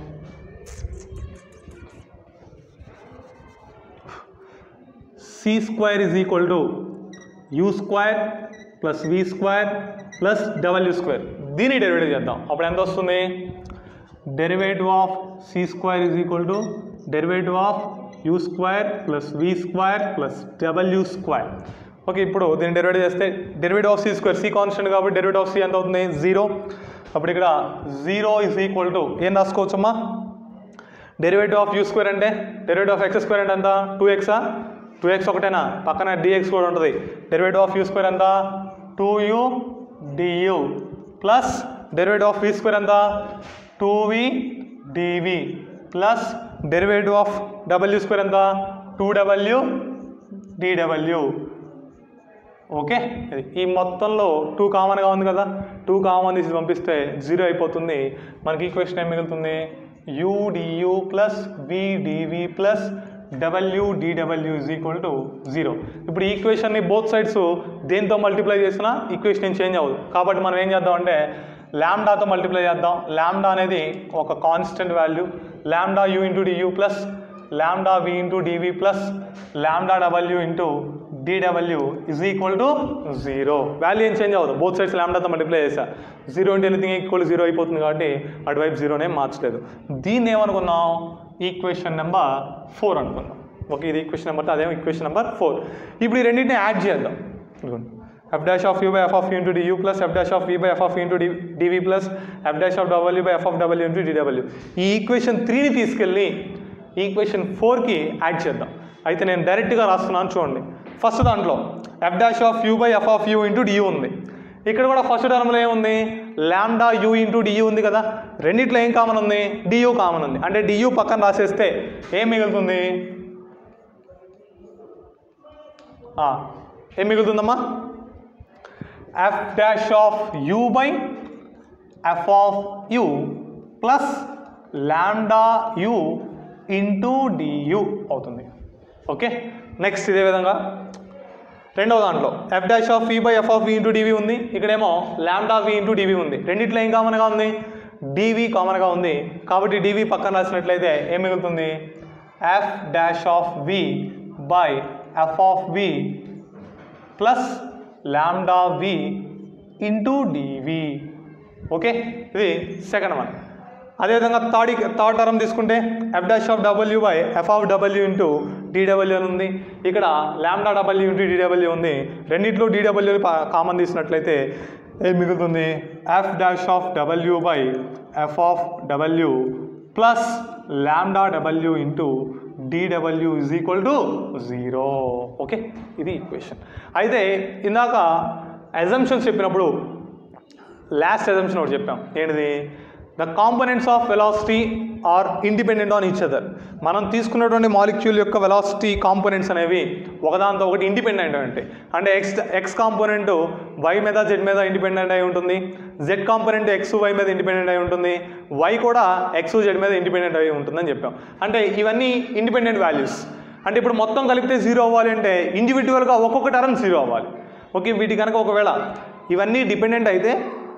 c square is equal to u square plus we square plus W square దీన్ని derivative చేద్దాం అప్పుడు ఎంత వస్తుంది derivative of C square is equal to derivative of you square plus we square plus W square okay ఇప్పుడు దీన్ని derivative చేస్తే derivative of C square c constant కాబట్టి derivative of c ఎంత అవుతుంది జీరో అప్పుడు ఇక్కడ జీరో ఈజ్ ఈక్వల్ టు ఏం రాసుకోవచ్చమ్మా డెరివేటివ్ ఆఫ్ యూ స్క్వేర్ అంటే డెరివేటివ్ ఆఫ్ ఎక్స్ స్క్వేర్ అంటే ఎంత టూ ఎక్సా టూ ఎక్స్ ఒకటేనా పక్కన డిఎక్స్ కూడా ఉంటుంది డెరివేటివ్ ఆఫ్ యూ స్క్వేర్ ఎంత two U D U plus derivative of V square ఎంత two V D V plus derivative of W square ఎంత టూ డబ్ల్యూ డిడబ్ల్యూ ఓకే ఇది ఈ మొత్తంలో టూ కామన్గా ఉంది కదా టూ కామన్ తీసి పంపిస్తే జీరో అయిపోతుంది మనకి ఈక్వేషన్ ఏం మిగులుతుంది U D U plus V D V plus W D W is equal to zero ఇప్పుడు ఈ ఈక్వేషన్ని బోత్ సైడ్స్ దేంతో మల్టిప్లై చేసినా ఈక్వేషన్ ఏం చేంజ్ అవ్వదు కాబట్టి మనం ఏం చేద్దాం అంటే ల్యాండాతో మల్టిప్లై చేద్దాం ల్యాండా అనేది ఒక constant value lambda you into D U plus lambda V into D V plus lambda W into D W is equal to zero value ఏం చేంజ్ అవ్వదు బోత్ సైడ్స్ ల్యాండాతో మల్టిప్లై చేసా zero into anything equal zero అయిపోతుంది కాబట్టి అటువైపు జీరోనే మార్చలేదు దీన్ని ఏమనుకున్నాం ఈక్వేషన్ నెంబర్ ఫోర్ అనుకున్నాం ఓకే ఇది ఈక్వేషన్ నెంబర్ అదేమో ఈక్వేషన్ నెంబర్ ఫోర్ ఇప్పుడు ఈ రెండింటిని యాడ్ చేద్దాం ఇదిగోండి F dash of you by F of you into D U plus F dash of we by F of into D V plus F dash of W by F of W into D W ఈ equation త్రీని తీసుకెళ్ళి equation ఫోర్కి add చేద్దాం అయితే నేను డైరెక్ట్గా రాస్తున్నాను చూడండి ఫస్ట్ దాంట్లో F dash of you by F of you into డియూ ఉంది ఇక్కడ కూడా ఫస్ట్ టర్మ్లో ఏముంది ల్యాండా యూ ఇంటూ డియూ ఉంది కదా రెండిట్లో ఏం కామన్ ఉంది డియూ కామన్ ఉంది అంటే డియూ పక్కన రాసేస్తే ఏం మిగులుతుంది ఆ, ఏం మిగులుతుందమ్మా f dash of you by F of you plus lambda you into DU అవుతుంది ఓకే నెక్స్ట్ ఇదే విధంగా రెండవ దాంట్లో F dash of we by F of we into డివి ఉంది ఇక్కడేమో ల్యాండా వి ఇంటూ డివి ఉంది రెండిట్లో ఏం కామన్గా ఉంది డివి కామన్గా ఉంది కాబట్టి డివి పక్కన రాసినట్లయితే ఏం మిగులుతుంది F dash of we by F of V plus lambda V into DV okay ఇది సెకండ్ వన్ అదేవిధంగా థర్డ్ థర్డ్ టర్మ్ తీసుకుంటే F dash of W by F of W into D W అని ఉంది ఇక్కడ ల్యాండా డబ్ల్యూ ఇంటూ డీడబ్ల్యూ ఉంది రెండిట్లో DW common తీసినట్లయితే ఏం మిగులుతుంది F dash of W by F of W plus lambda W into D W is equal to zero okay ఇది ఈక్వేషన్ అయితే ఇందాక అజంప్షన్స్ చెప్పినప్పుడు లాస్ట్ అజంప్షన్ ఒకటి చెప్పాం ఏంటిది the components of velocity are independent on each other మనం తీసుకున్నటువంటి molecule యొక్క వెలాసిటీ కాంపోనెంట్స్ అనేవి ఒకదాంతో ఒకటి ఇండిపెండెంట్ ఉంటాయి అంటే ఎక్స్ ఎక్స్ కాంపోనెంట్ వై మీద జెడ్ మీద ఇండిపెండెంట్ అయి ఉంటుంది జెడ్ కాంపోనెంట్ ఎక్స్ వై మీద ఇండిపెండెంట్ అయి ఉంటుంది వై కూడా ఎక్స్ జెడ్ మీద ఇండిపెండెంట్ అయి ఉంటుందని చెప్పాం అంటే ఇవన్నీ ఇండిపెండెంట్ వాల్యూస్ అంటే ఇప్పుడు మొత్తం కలిపితే జీరో అవ్వాలి అంటే ఇండివిజువల్గా ఒక్కొక్క టర్మ్ జీరో అవ్వాలి ఓకే వీటి కనుక ఒకవేళ ఇవన్నీ డిపెండెంట్ అయితే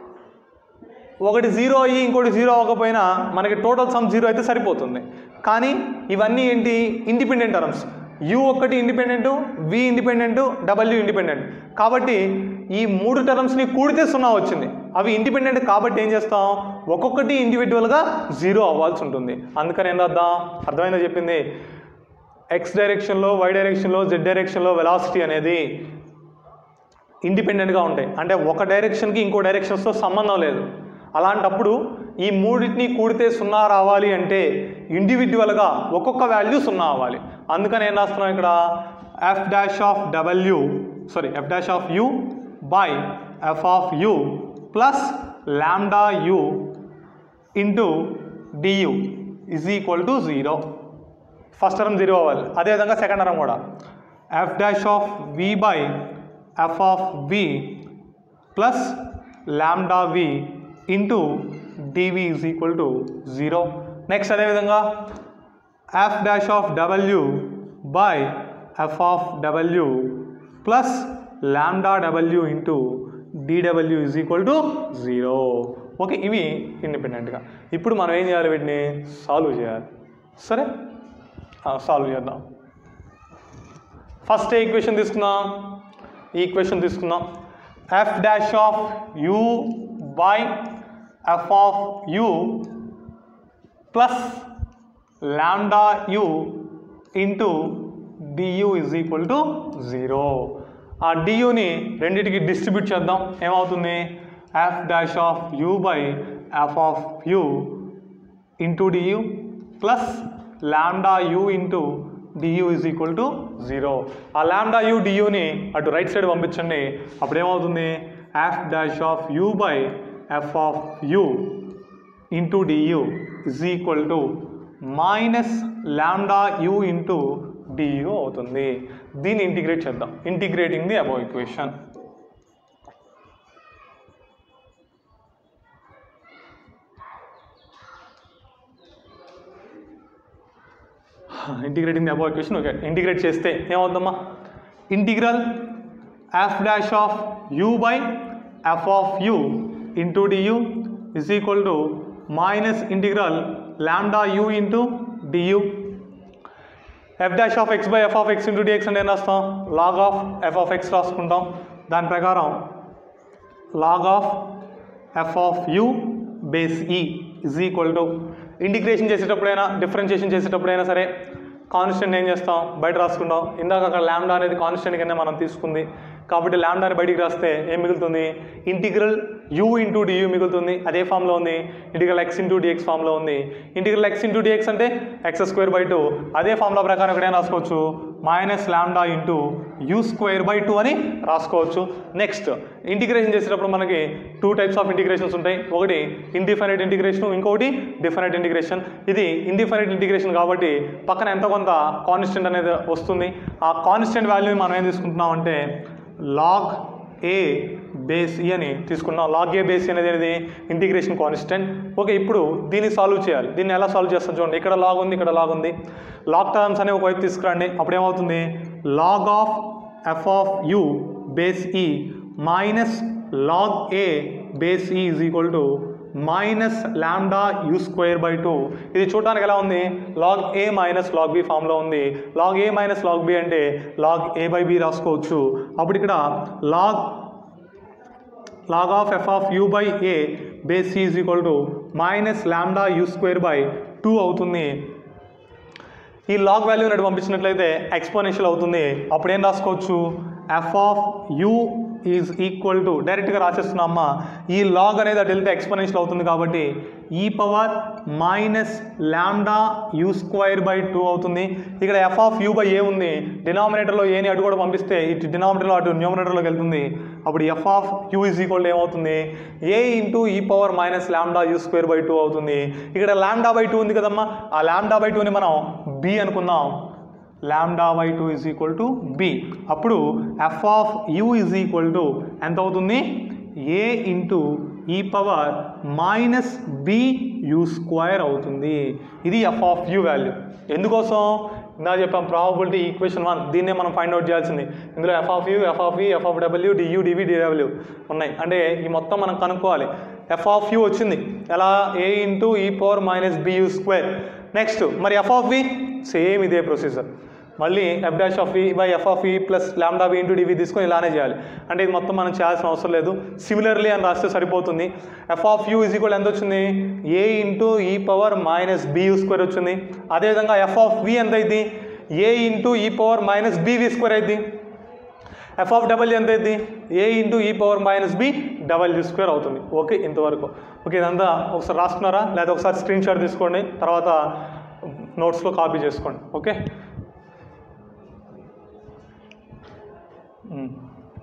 ఒకటి జీరో అయ్యి ఇంకోటి జీరో అవ్వకపోయినా మనకి టోటల్ సమ్ జీరో అయితే సరిపోతుంది కానీ ఇవన్నీ ఏంటి ఇండిపెండెంట్ టర్మ్స్ యూ ఒక్కటి ఇండిపెండెంట్ వి ఇండిపెండెంట్ డబ్ల్యూ ఇండిపెండెంట్ కాబట్టి ఈ మూడు టర్మ్స్ని కూడితే సున్నా వచ్చింది అవి ఇండిపెండెంట్ కాబట్టి ఏం చేస్తాం ఒక్కొక్కటి ఇండివిజువల్గా జీరో అవ్వాల్సి ఉంటుంది అందుకని ఏం రాద్దాం అర్థమైందో చెప్పింది ఎక్స్ డైరెక్షన్లో వై డైరెక్షన్లో జెడ్ డైరెక్షన్లో వెలాసిటీ అనేది ఇండిపెండెంట్గా ఉంటాయి అంటే ఒక డైరెక్షన్కి ఇంకో డైరెక్షన్స్తో సంబంధం లేదు అలాంటప్పుడు ఈ మూడింటిని కూడితే సున్నా రావాలి అంటే ఇండివిజువల్గా ఒక్కొక్క వాల్యూ సున్నా అవ్వాలి అందుకని ఏం రాస్తున్నాం ఇక్కడ F dash of W sorry F dash of you by F of you plus lambda you into DU is equal to zero first term zero అవ్వాలి అదేవిధంగా సెకండ్ టర్మ్ కూడా F dash of we by F of V plus lambda V into D V is equal to zero next అదేవిధంగా F dash of W by F of W plus lambda W into D W is equal to zero okay ఇవి ఇండిపెండెంట్గా ఇప్పుడు మనం ఏం చేయాలి వీటిని solve చేయాలి సరే సాల్వ్ చేద్దాం ఫస్ట్ ఈక్వేషన్ తీసుకుందాం ఈ ఈక్వేషన్ తీసుకుందాం f dash of you by F of you plus lambda you into DU is equal to zero ఆ డియుని రెండింటికి డిస్ట్రిబ్యూట్ చేద్దాం ఏమవుతుంది f dash of you by F of you into du plus lambda you into DU is equal to zero ఆ lambda you డియుని అటు right side పంపించండి అప్పుడు ఏమవుతుంది f dash of you by F of you into DU is equal to minus lambda you into DU అవుతుంది దీన్ని integrate చేద్దాం integrating the above equation integrating the above equation okay integrate చేస్తే ఏమవుతుందమ్మా integral f dash of you by F of you into DU is equal to minus integral lambda you into DU f dash of x by F of x into dx అంటే ఏం రాస్తాం log of f of x రాసుకుంటాం దాని ప్రకారం log of f of u base e is equal to integration చేసేటప్పుడైనా differentiation చేసేటప్పుడైనా సరే constant ఏం చేస్తాం బయట రాసుకుంటాం ఇందాక అక్కడ ల్యాండా అనేది కాన్స్టెంట్ కింద మనం తీసుకుంది కాబట్టి ల్యాండాని బయటికి రాస్తే ఏం మిగులుతుంది ఇంటిగ్రల్ యూ ఇంటూ డియూ మిగులుతుంది అదే ఫామ్లో ఉంది ఇంటిగ్రల్ ఎక్స్ ఇంటూ డిఎక్స్ ఫామ్లో ఉంది ఇంటిగ్రల్ ఎక్స్ ఇంటూ డిఎక్స్ అంటే ఎక్స్ స్క్వేర్ బై టూ అదే ఫామ్లో ప్రకారం ఎక్కడైనా రాసుకోవచ్చు minus lambda into you square by two అని రాసుకోవచ్చు నెక్స్ట్ ఇంటిగ్రేషన్ చేసేటప్పుడు మనకి టూ టైప్స్ ఆఫ్ ఇంటిగ్రేషన్స్ ఉంటాయి ఒకటి ఇండిఫైనైట్ ఇంటిగ్రేషన్ ఇంకొకటి డిఫైనైట్ ఇంటిగ్రేషన్ ఇది ఇండిఫైనైట్ ఇంటిగ్రేషన్ కాబట్టి పక్కన ఎంత కొంత కాన్స్టెంట్ అనేది వస్తుంది ఆ కాన్స్టెంట్ వాల్యూ మనం ఏం తీసుకుంటున్నాం అంటే లాగ్ ఏ బేస్ ఈ అని తీసుకున్నాం లాగ్ ఏ బేస్ అనేది అనేది ఇంటిగ్రేషన్ కాన్స్టెంట్ ఓకే ఇప్పుడు దీన్ని సాల్వ్ చేయాలి దీన్ని ఎలా సాల్వ్ చేస్తాం చూడండి ఇక్కడ లాగ్ ఉంది ఇక్కడ లాగ్ ఉంది లాగ్ టర్మ్స్ అనేవి ఒకవైపు తీసుకురండి అప్పుడు ఏమవుతుంది log of f of u base e minus log a base e is equal to minus lambda u square by two ఇది చూడడానికి ఎలా ఉంది log a minus log b ఫామ్లో ఉంది log a minus log b అంటే log a by b రాసుకోవచ్చు అప్పుడు ఇక్కడ log log of f of you by a base c is equal to minus lambda u square by two అవుతుంది ఈ log value అటు పంపించినట్లయితే exponential అవుతుంది అప్పుడు ఏం రాసుకోవచ్చు f of u is equal to డైరెక్ట్గా రాసేస్తున్నామా ఈ లాగ్ అనేది అటు వెళ్తే ఎక్స్పోనెన్షియల్ అవుతుంది కాబట్టి e power minus lambda u square by two అవుతుంది ఇక్కడ f of you by a ఉంది డినామినేటర్లో ఏని అటు కూడా పంపిస్తే ఇటు డినామినేటర్లో అటు న్యూమినేటర్లోకి వెళ్తుంది అప్పుడు f of u is equal ఏమవుతుంది ఏ ఇంటూ ఈ power minus lambda u square by two అవుతుంది ఇక్కడ ల్యాండా బై టూ ఉంది కదమ్మా ఆ ల్యాండా బై టూని మనం బి అనుకుందాం lambda by two is equal to b అప్పుడు f of u is equal to ఎంత అవుతుంది ఏ ఇంటూ ఈ power minus B u square అవుతుంది ఇది ఎఫ్ ఆఫ్ యూ వాల్యూ ఎందుకోసం ఇందా చెప్పాం ప్రాబబిలిటీ ఈక్వేషన్ వన్ దీన్నే మనం ఫైండ్ అవుట్ చేయాల్సింది ఇందులో F of you F of ఈ F of W D U D V D W ఉన్నాయి అంటే ఈ మొత్తం మనం కనుక్కోవాలి ఎఫ్ ఆఫ్ యూ వచ్చింది ఎలా ఏ ఇంటూ ఈ power minus bu square next మరి ఎఫ్ ఆఫ్ వి సేమ్ ఇదే ప్రొసీజర్ మళ్ళీ f dash of e by F of e plus lambda b into dv తీసుకొని ఇలానే చేయాలి అంటే ఇది మొత్తం మనం చేయాల్సిన అవసరం లేదు సిమిలర్లీ అని రాస్తే సరిపోతుంది f of u is equal ఎంత వచ్చింది ఏ ఇంటూ ఈ power minus be you square వచ్చింది అదేవిధంగా ఎఫ్ ఆఫ్ వి ఎంత అయింది ఏ ఇంటూ ఈ పవర్ మైనస్ బి స్క్వేర్ అయింది ఎఫ్ ఆఫ్ డబల్యూ ఎంత అయింది ఏ ఇంటూ ఈ పవర్ మైనస్ బి డబల్యూ స్క్వేర్ అవుతుంది ఓకే ఇంతవరకు ఓకే ఇదంతా ఒకసారి రాసుకున్నారా లేదా ఒకసారి స్క్రీన్ షాట్ తీసుకోండి తర్వాత నోట్స్లో కాపీ చేసుకోండి ఓకే మ్మ్.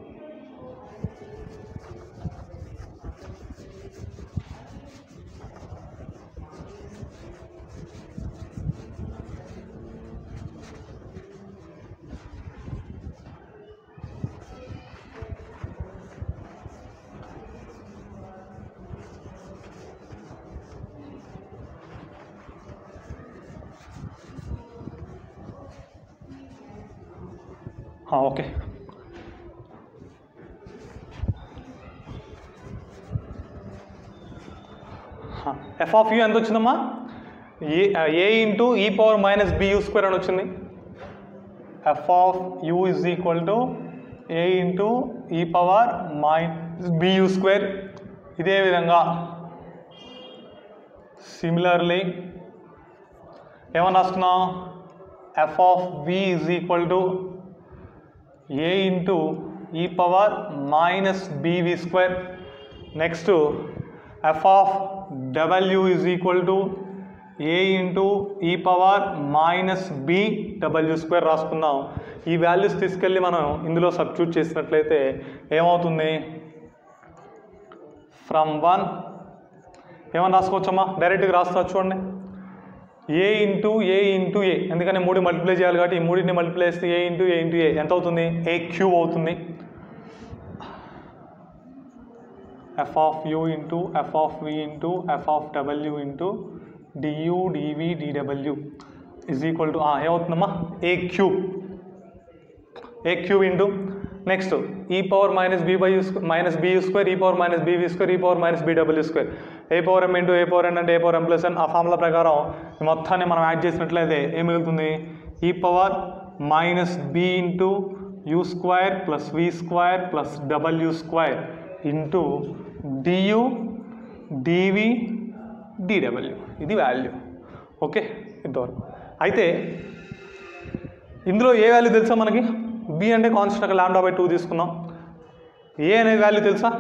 हाँ ओके ఎఫ్ ఆఫ్ యూ ఎంత వచ్చిందమ్మా ఏ ఏ ఇంటూ ఈ power minus be you square అని వచ్చింది F of U is equal to A into ఈ power minus be you square ఇదే విధంగా సిమిలర్లీ ఏమని రాసుకున్నాం F of V is equal to A into ఈ power minus B V square next F of W is equal to A into ఈ power minus B W square రాసుకుందాం ఈ values తీసుకెళ్ళి మనం ఇందులో సబ్స్టిట్యూట్ చేసినట్లయితే ఏమవుతుంది ఫ్రమ్ వన్ ఏమని రాసుకోవచ్చమ్మా డైరెక్ట్గా రాస్తా చూడండి ఏ ఇంటూ ఏ ఇంటూ ఏ ఎందుకని మూడు మల్టిప్లై చేయాలి కాబట్టి ఈ మూడింటిని మల్టిప్లై చేస్తే ఏ ఇంటూ ఏ ఇంటూ ఏ ఎంత అవుతుంది ఏ క్యూబ్ అవుతుంది F of you into F of we into F of W into D U D V DW is equal to ఏమవుతుందమ్మా A cube A cube into next E power minus B by minus B square E power minus B V square E power minus B W square A power M into A power N అంటే A power M plus ఎన్ ఆ formula ప్రకారం ఈ మొత్తాన్ని మనం add చేసినట్లయితే ఏం మిగులుతుంది E power minus B into you square plus we square plus W square into DU DV DW ఇది వాల్యూ ఓకే ఇంతవరకు అయితే ఇందులో ఏ వాల్యూ తెలుసా మనకి బి అంటే కాన్స్టెంట్ లాండా బై టూ తీసుకున్నాం ఏ అనే వాల్యూ తెలుసా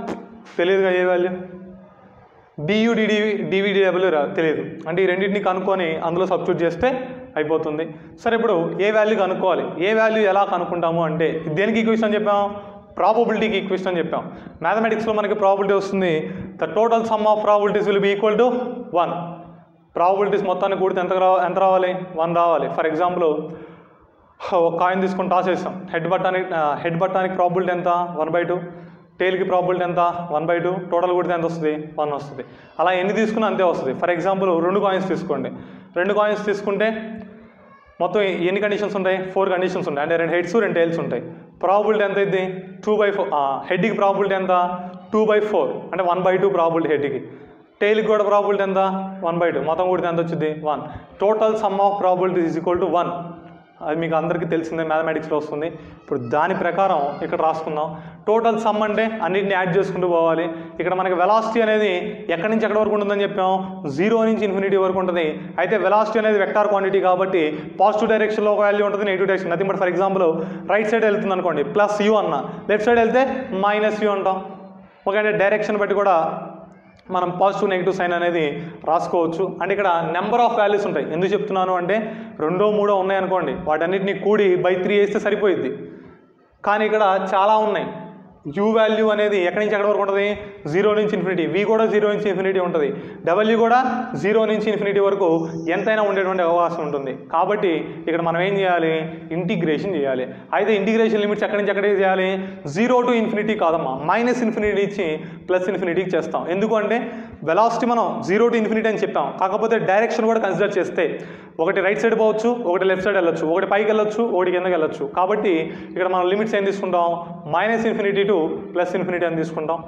తెలియదుగా ఏ వాల్యూ డియు డిడి డివిడిడబ్ల్యూ రా తెలియదు అంటే ఈ రెండింటిని కనుక్కొని అందులో సబ్స్టిట్యూట్ చేస్తే అయిపోతుంది సరే ఇప్పుడు ఏ వాల్యూ కనుక్కోవాలి ఏ వాల్యూ ఎలా కనుక్కుంటాము అంటే దేనికి ఈక్వేషన్ అని చెప్పాం ప్రాబబిలిటీకి ఈక్వేషన్ అని చెప్పాం మ్యాథమెటిక్స్లో మనకి ప్రాబిలిటీ వస్తుంది the total sum of probabilities will be equal to one probabilities మొత్తాన్ని కూడితే ఎంత రా ఎంత రావాలి వన్ రావాలి ఫర్ ఎగ్జాంపుల్ ఒక కాయిన్ తీసుకొని టాస్ చేస్తాం హెడ్ బట్టానికి హెడ్ బట్టానికి ప్రాబిలిటీ ఎంత వన్ బై టూ టేల్కి ప్రాబిలిటీ ఎంత వన్ బై టూ టోటల్ కొడితే ఎంత వస్తుంది వన్ వస్తుంది అలా ఎన్ని తీసుకున్నా అంతే వస్తుంది ఫర్ ఎగ్జాంపుల్ రెండు కాయిన్స్ తీసుకోండి రెండు కాయిన్స్ తీసుకుంటే మొత్తం ఎన్ని కండిషన్స్ ఉంటాయి ఫోర్ కండిషన్స్ ఉంటాయి అంటే రెండు హెడ్స్ రెండు టైల్స్ ఉంటాయి ప్రాబిలిటీ ఎంత అయింది టూ బై ఫోర్ హెడ్కి ప్రాబిలిటీ ఎంత టూ బై ఫోర్ అంటే వన్ బై టూ ప్రాబిలిటీ హెడ్కి టైల్కి కూడా ప్రాబిలిటీ ఎంత వన్ బై టూ మొత్తం కూడితే ఎంత వచ్చింది one total sum of probability is equal to one అది మీకు అందరికీ తెలిసిందే మ్యాథమెటిక్స్లో వస్తుంది ఇప్పుడు దాని ప్రకారం ఇక్కడ రాసుకుందాం టోటల్ సమ్ అంటే అన్నిటిని యాడ్ చేసుకుంటూ పోవాలి ఇక్కడ మనకి వెలాసిటీ అనేది ఎక్కడి నుంచి ఎక్కడి వరకు ఉంటుందని చెప్పాం జీరో నుంచి ఇన్ఫినిటీ వరకు ఉంటుంది అయితే వెలాసిటీ అనేది వెక్టార్ క్వాంటిటీ కాబట్టి పాజిటివ్ డైరెక్షన్లో ఒక వాల్యూ ఉంటుంది negative direction nothing but for example right side వెళ్తుంది అనుకోండి ప్లస్ యూ అన్న లెఫ్ట్ సైడ్ వెళ్తే మైనస్ యూ అంటాం ఓకే అంటే డైరెక్షన్ బట్టి కూడా మనం పాజిటివ్ నెగిటివ్ సైన్ అనేది రాసుకోవచ్చు అంటే ఇక్కడ నెంబర్ ఆఫ్ వాల్యూస్ ఉంటాయి ఎందుకు చెప్తున్నాను అంటే రెండో మూడో ఉన్నాయి అనుకోండి వాటన్నిటిని కూడి బై త్రీ వేస్తే సరిపోయిద్ది కానీ ఇక్కడ చాలా ఉన్నాయి యూ వాల్యూ అనేది ఎక్కడి నుంచి ఎక్కడి వరకు ఉంటుంది జీరో నుంచి ఇన్ఫినిటీ వి కూడా జీరో నుంచి ఇన్ఫినిటీ ఉంటుంది డబ్ల్యూ కూడా జీరో నుంచి ఇన్ఫినిటీ వరకు ఎంతైనా ఉండేటువంటి అవకాశం ఉంటుంది కాబట్టి ఇక్కడ మనం ఏం చేయాలి ఇంటిగ్రేషన్ చేయాలి అయితే ఇంటిగ్రేషన్ లిమిట్స్ ఎక్కడి నుంచి ఎక్కడికి చేయాలి జీరో టు ఇన్ఫినిటీ కాదమ్మా మైనస్ ఇన్ఫినిటీ ఇచ్చి ప్లస్ ఇన్ఫినిటీకి చేస్తాం ఎందుకంటే వెలాసిటీ మనం జీరో టు ఇన్ఫినిటీ అని చెప్పాం కాకపోతే డైరెక్షన్ కూడా కన్సిడర్ చేస్తే ఒకటి రైట్ సైడ్ పోవచ్చు ఒకటి లెఫ్ట్ సైడ్ వెళ్ళొచ్చు ఒకటి పైకి వెళ్ళొచ్చు ఒకటి కిందకి వెళ్ళొచ్చు కాబట్టి ఇక్కడ మనం లిమిట్స్ ఏం తీసుకుంటాం minus infinity to plus infinity అని తీసుకుంటాం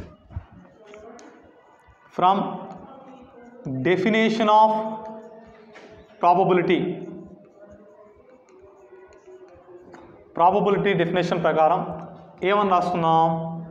from definition of probability probability definition ప్రకారం ఏమని రాస్తున్నాం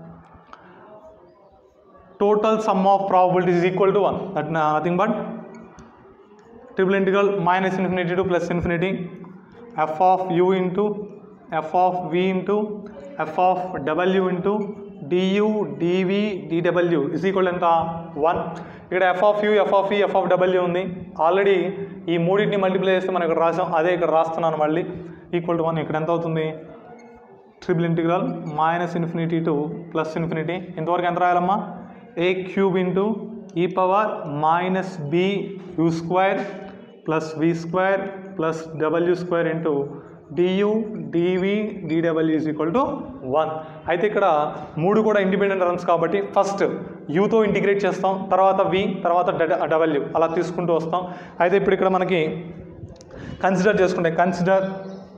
total sum of probabilities is equal to 1 that uh, nothing but triple integral minus infinity to plus infinity f of u into f of v into f of w into du dv dw is equal to ఎంత 1 ఇక్కడ f of you F of ఈ F of డబ్ల్యూ ఉంది already ఈ మూడింటిని multiply చేస్తే మనం ఇక్కడ రాసాం అదే ఇక్కడ రాస్తున్నాను మళ్ళీ ఈక్వల్ టు వన్ ఇక్కడ ఎంత అవుతుంది triple integral minus infinity to plus infinity ఇంతవరకు ఎంత రాయాలమ్మా ఏ క్యూబ్ ఇంటూ ఈ power minus be you square plus we square plus W square into DU DV D W is equal to one అయితే ఇక్కడ మూడు కూడా ఇండిపెండెంట్ రన్స్ కాబట్టి first యూతో ఇంటిగ్రేట్ చేస్తాం తర్వాత వి తర్వాత డబ్ల్యూ అలా తీసుకుంటూ వస్తాం అయితే ఇప్పుడు ఇక్కడ మనకి కన్సిడర్ చేసుకుంటే consider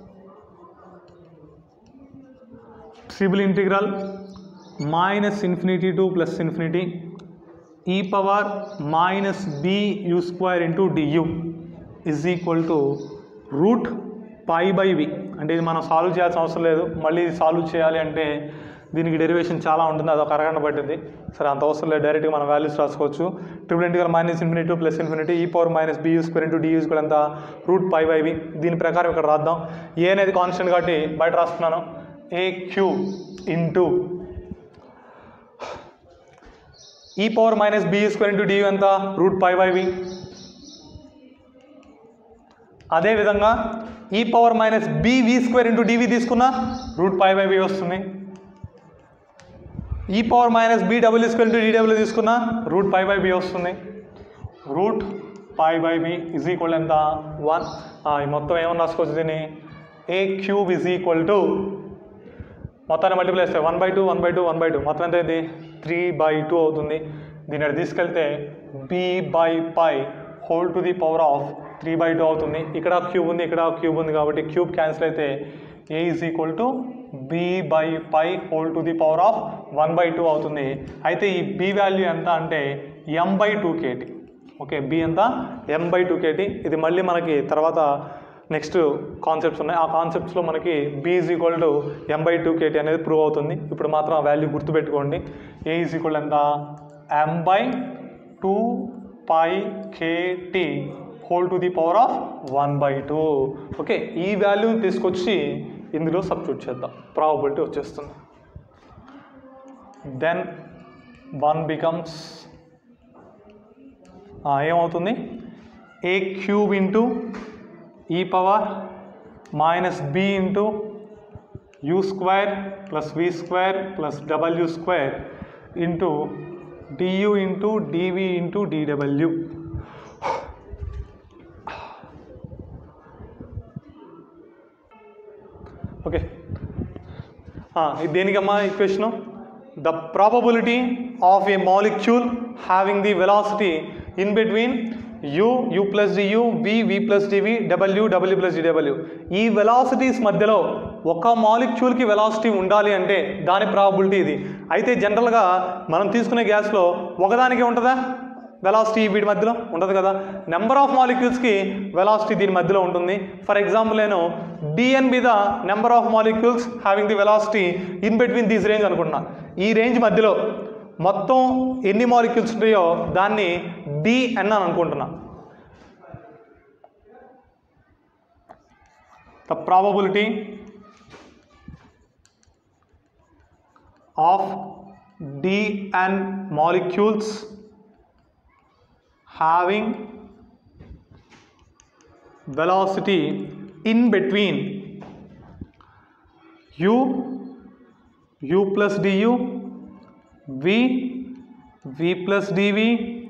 triple integral minus infinity to plus infinity e power minus be you square into DU is equal to root pi by v అంటే ఇది మనం సాల్వ్ చేయాల్సిన అవసరం లేదు మళ్ళీ సాల్వ్ చేయాలి అంటే దీనికి డెరివేషన్ చాలా ఉంటుంది అది ఒక అరగంట పట్టింది సరే అంత అవసరం లేదు డైరెక్ట్గా మనం వాల్యూస్ రాసుకోవచ్చు triple integral minus infinity plus infinity e power minus be you square into d u square ఎంత రూట్ పై బై వి దీని ప్రకారం ఇక్కడ రాద్దాం ఏ అనేది కాన్స్టెంట్ కాబట్టి బయట రాస్తున్నాను ఏ క్యూ ఇంటూ ఈ power minus b square into D ఎంత రూట్ పై బై వి అదేవిధంగా ఈ power minus B V square into డివి తీసుకున్న రూట్ పై బై వి వస్తుంది ఈ power minus B W square into DW తీసుకున్న రూట్ పై బై బి వస్తుంది route pi by B is equal ఎంత one ఈ మొత్తం ఏమన్నా రాసుకోవచ్చు దీన్ని ఏ క్యూబ్ ఇజ్ ఈక్వల్ టు మొత్తాన్ని మల్టిప్లై చేస్తే one by two one by two one by two మొత్తం ఎంత అయింది త్రీ బై టూ అవుతుంది దీన్ని అక్కడ తీసుకెళ్తే b by pi whole to the power of three by two అవుతుంది ఇక్కడ క్యూబ్ ఉంది ఇక్కడ క్యూబ్ ఉంది కాబట్టి క్యూబ్ క్యాన్సిల్ అయితే a is equal to b by pi whole to the power of one by two అవుతుంది అయితే ఈ బి వాల్యూ ఎంత అంటే m by two KT okay b ఎంత ఎం బై టూ కేటీ ఇది మళ్ళీ మనకి తర్వాత నెక్స్ట్ కాన్సెప్ట్స్ ఉన్నాయి ఆ కాన్సెప్ట్స్లో మనకి b is equal to m by two KT అనేది ప్రూవ్ అవుతుంది ఇప్పుడు మాత్రం ఆ వాల్యూ గుర్తుపెట్టుకోండి ఏ ఈజ్ ఈక్వల్ ఎంత m by two pi KT whole to the power of one by two okay ఈ వాల్యూ తీసుకొచ్చి ఇందులో సబ్స్టిట్యూట్ చేద్దాం ప్రాబబిలిటీ వచ్చేస్తుంది దెన్ వన్ బికమ్స్ ఏమవుతుంది ఏ క్యూబ్ ఇంటూ ఈ power minus B into you square plus we square plus W square into DU into DV into DW okay ఇది దేనికమ్మా equation the probability of a molecule having the velocity in between you you plus d U we we plus d V W W plus DW ఈ velocities మధ్యలో ఒక మాలిక్యూల్కి velocity ఉండాలి అంటే దాని probability ఇది అయితే జనరల్గా మనం తీసుకునే గ్యాస్లో ఒకదానికే ఉంటుందా వెలాసిటీ వీటి మధ్యలో ఉంటుంది కదా నెంబర్ ఆఫ్ మాలిక్యూల్స్కి వెలాసిటీ దీని మధ్యలో ఉంటుంది ఫర్ ఎగ్జాంపుల్ నేను డిఎన్ మీద number of molecules having the velocity in between these range అనుకుంటున్నా ఈ రేంజ్ మధ్యలో మొత్తం ఎన్ని మాలిక్యూల్స్ ఉంటాయో దాన్ని డిఎన్ అని అనుకుంటున్నా the probability of dn molecules having velocity in between u u plus du v v plus dv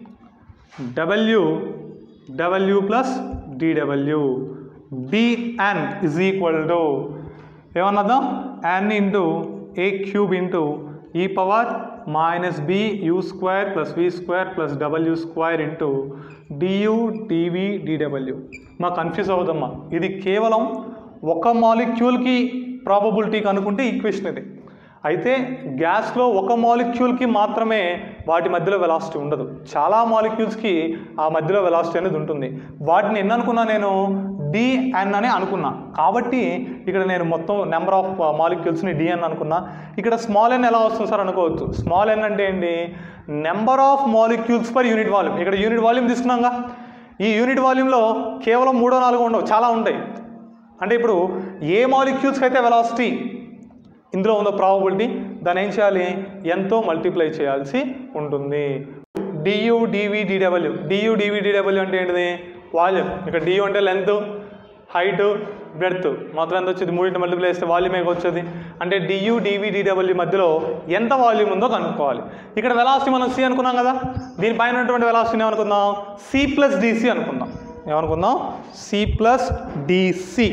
w w plus dw dn is equal to ఏమన్నదా n into A cube into ఈ power minus be you square plus we square plus W square into DU DV DW మా confuse అవుదమ్మా ఇది కేవలం ఒక మాలిక్యూల్కి probability కనుక్కుంటే equation ఇది అయితే గ్యాస్లో ఒక మాలిక్యూల్కి మాత్రమే వాటి మధ్యలో వెలాసిటీ ఉండదు చాలా మాలిక్యూల్స్కి ఆ మధ్యలో వెలాసిటీ అనేది ఉంటుంది వాటిని ఎన్ని అనుకున్నా నేను డిఎన్ అని అనుకున్నా కాబట్టి ఇక్కడ నేను మొత్తం నెంబర్ ఆఫ్ మాలిక్యూల్స్ని డిఎన్ అనుకున్నా ఇక్కడ స్మాల్ ఎన్ ఎలా వస్తుంది సార్ అనుకోవచ్చు స్మాల్ ఎన్ అంటే ఏంటి number of molecules per unit volume ఇక్కడ యూనిట్ వాల్యూమ్ తీసుకున్నాగా ఈ యూనిట్ వాల్యూమ్లో కేవలం మూడో నాలుగో ఉండవు చాలా ఉంటాయి అంటే ఇప్పుడు ఏ మాలిక్యూల్స్కి అయితే వెలాసిటీ ఇందులో ఉందో ప్రాబబిలిటీ దాన్ని ఏం చేయాలి ఎంతో మల్టిప్లై చేయాల్సి ఉంటుంది డియు డివి డిడబ్ల్యూ డియు డివి డిడబ్ల్యూ అంటే ఏంటిది వాల్యూమ్ ఇక్కడ డియు అంటే లెంత్ హైట్ బ్రెడ్త్ మొత్తం ఎంత వచ్చేది మూడింటి మల్టిప్లై చేస్తే వాల్యూమ్ ఏ వచ్చేది అంటే డియు డివి డిడబ్ల్యూ మధ్యలో ఎంత వాల్యూమ్ ఉందో కనుక్కోవాలి ఇక్కడ వెలాసిటీ మనం సి అనుకున్నాం కదా దీనిపైన ఉన్నటువంటి వెలాసిటీని ఏమనుకుందాం సి ప్లస్ డిసి అనుకుందాం ఏమనుకుందాం సి ప్లస్ డిసి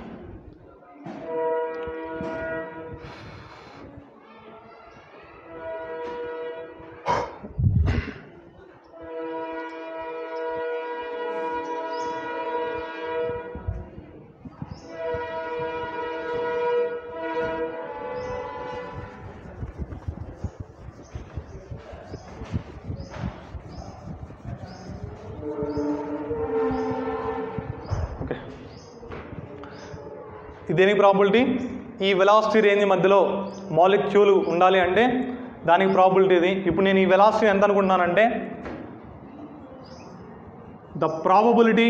ఓకే ఇది దేనికి ప్రాబిలిటీ ఈ వెలాసిటీ రేంజ్ మధ్యలో మాలిక్యూల్ ఉండాలి అంటే దానికి ప్రాబిలిటీ ఇది ఇప్పుడు నేను ఈ వెలాసిటీ ఎంత అనుకుంటున్నానంటే the probability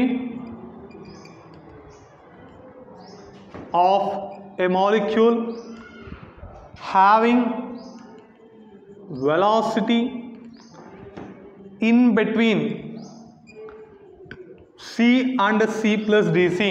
of a molecule having velocity in between C and C plus d C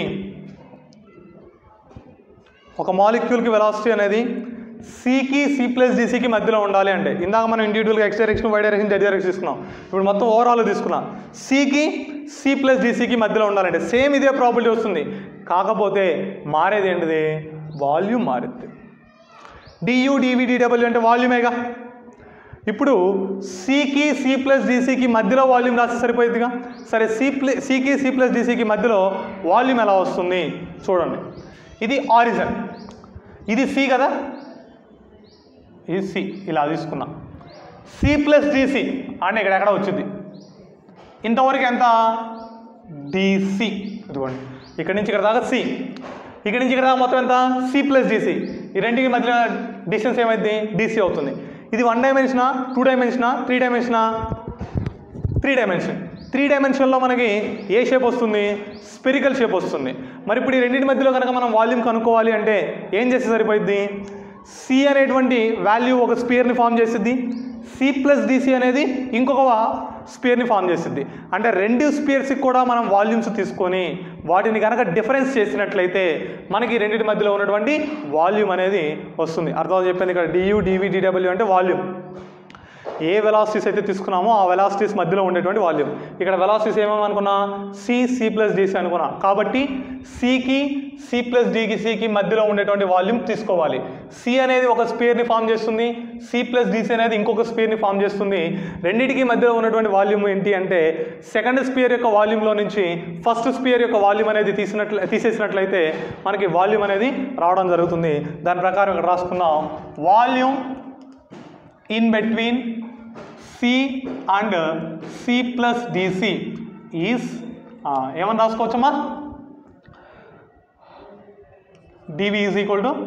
ఒక మాలిక్యూల్కి వెలాసిటీ అనేది సికి సి ప్లస్ డిసికి మధ్యలో ఉండాలి అంటే ఇందాక మనం ఇండివిజువల్గా x direction y direction z direction తీసుకున్నాం ఇప్పుడు మొత్తం ఓవరాల్ తీసుకున్నాం సికి సి ప్లస్ డిసికి మధ్యలో ఉండాలంటే సేమ్ ఇదే ప్రాబిలిటీ వస్తుంది కాకపోతే మారేది ఏంటిది వాల్యూమ్ మారుద్ది డియు డివి డిడబ్ల్యూ అంటే వాల్యూమేగా ఇప్పుడు సికి సి ప్లస్ డిసికి మధ్యలో వాల్యూమ్ రాస్తే సరిపోయిందిగా సరే సి ప్లే సికి సి ప్లస్ డిసికి మధ్యలో వాల్యూమ్ ఎలా వస్తుంది చూడండి ఇది ఆరిజన్ ఇది సి కదా ఇది సి ఇలా తీసుకున్నా సి ప్లస్ డిసి అంటే ఇక్కడ ఎక్కడ వచ్చింది ఇంతవరకు ఎంత డిసి ఇదిగోండి ఇక్కడి నుంచి ఇక్కడ దాకా సి ఇక్కడి నుంచి ఇక్కడ దాకా మొత్తం ఎంత సి ప్లస్ డిసి ఈ రెండింటికి మధ్య డిస్టెన్స్ ఏమైంది డిసి అవుతుంది ఇది వన్ డైమెన్షనా టూ డైమెన్షనా త్రీ డైమెన్షనా త్రీ డైమెన్షన్ త్రీ డైమెన్షన్లో మనకి ఏ షేప్ వస్తుంది స్పెరికల్ షేప్ వస్తుంది మరి ఇప్పుడు ఈ రెండింటి మధ్యలో కనుక మనం వాల్యూమ్ కనుక్కోవాలి అంటే ఏం చేస్తే సరిపోయింది సి అనేటువంటి వాల్యూ ఒక స్పియర్ని ఫామ్ చేసిద్ది సి ప్లస్ డిసి అనేది ఇంకొక స్పియర్ని ఫామ్ చేసిద్ది అంటే రెండు స్పియర్స్కి కూడా మనం వాల్యూమ్స్ తీసుకొని వాటిని కనుక డిఫరెన్స్ చేసినట్లయితే మనకి రెండింటి మధ్యలో ఉన్నటువంటి వాల్యూమ్ అనేది వస్తుంది అర్థం చెప్పింది ఇక్కడ డియు డివి డిడబ్ల్యూ అంటే వాల్యూమ్ ఏ వెలాసిటీస్ అయితే తీసుకున్నామో ఆ వెలాసిటీస్ మధ్యలో ఉండేటువంటి వాల్యూమ్ ఇక్కడ వెలాసిటీస్ ఏమేమనుకున్నా సి సి ప్లస్ డిసి అనుకున్నా కాబట్టి సికి సి ప్లస్ డికి సికి మధ్యలో ఉండేటువంటి వాల్యూమ్ తీసుకోవాలి సి అనేది ఒక స్పేర్ని ఫామ్ చేస్తుంది సి ప్లస్ డిసి అనేది ఇంకొక స్పేర్ని ఫామ్ చేస్తుంది రెండింటికి మధ్యలో ఉన్నటువంటి వాల్యూమ్ ఏంటి అంటే సెకండ్ స్పియర్ యొక్క వాల్యూమ్లో నుంచి ఫస్ట్ స్పియర్ యొక్క వాల్యూమ్ అనేది తీసినట్లు తీసేసినట్లయితే మనకి వాల్యూమ్ అనేది రావడం జరుగుతుంది దాని ప్రకారం ఇక్కడ రాసుకుందాం volume in between C and C plus DC is uh, ఏమని రాసుకోవచ్చమ్మా d V is equal to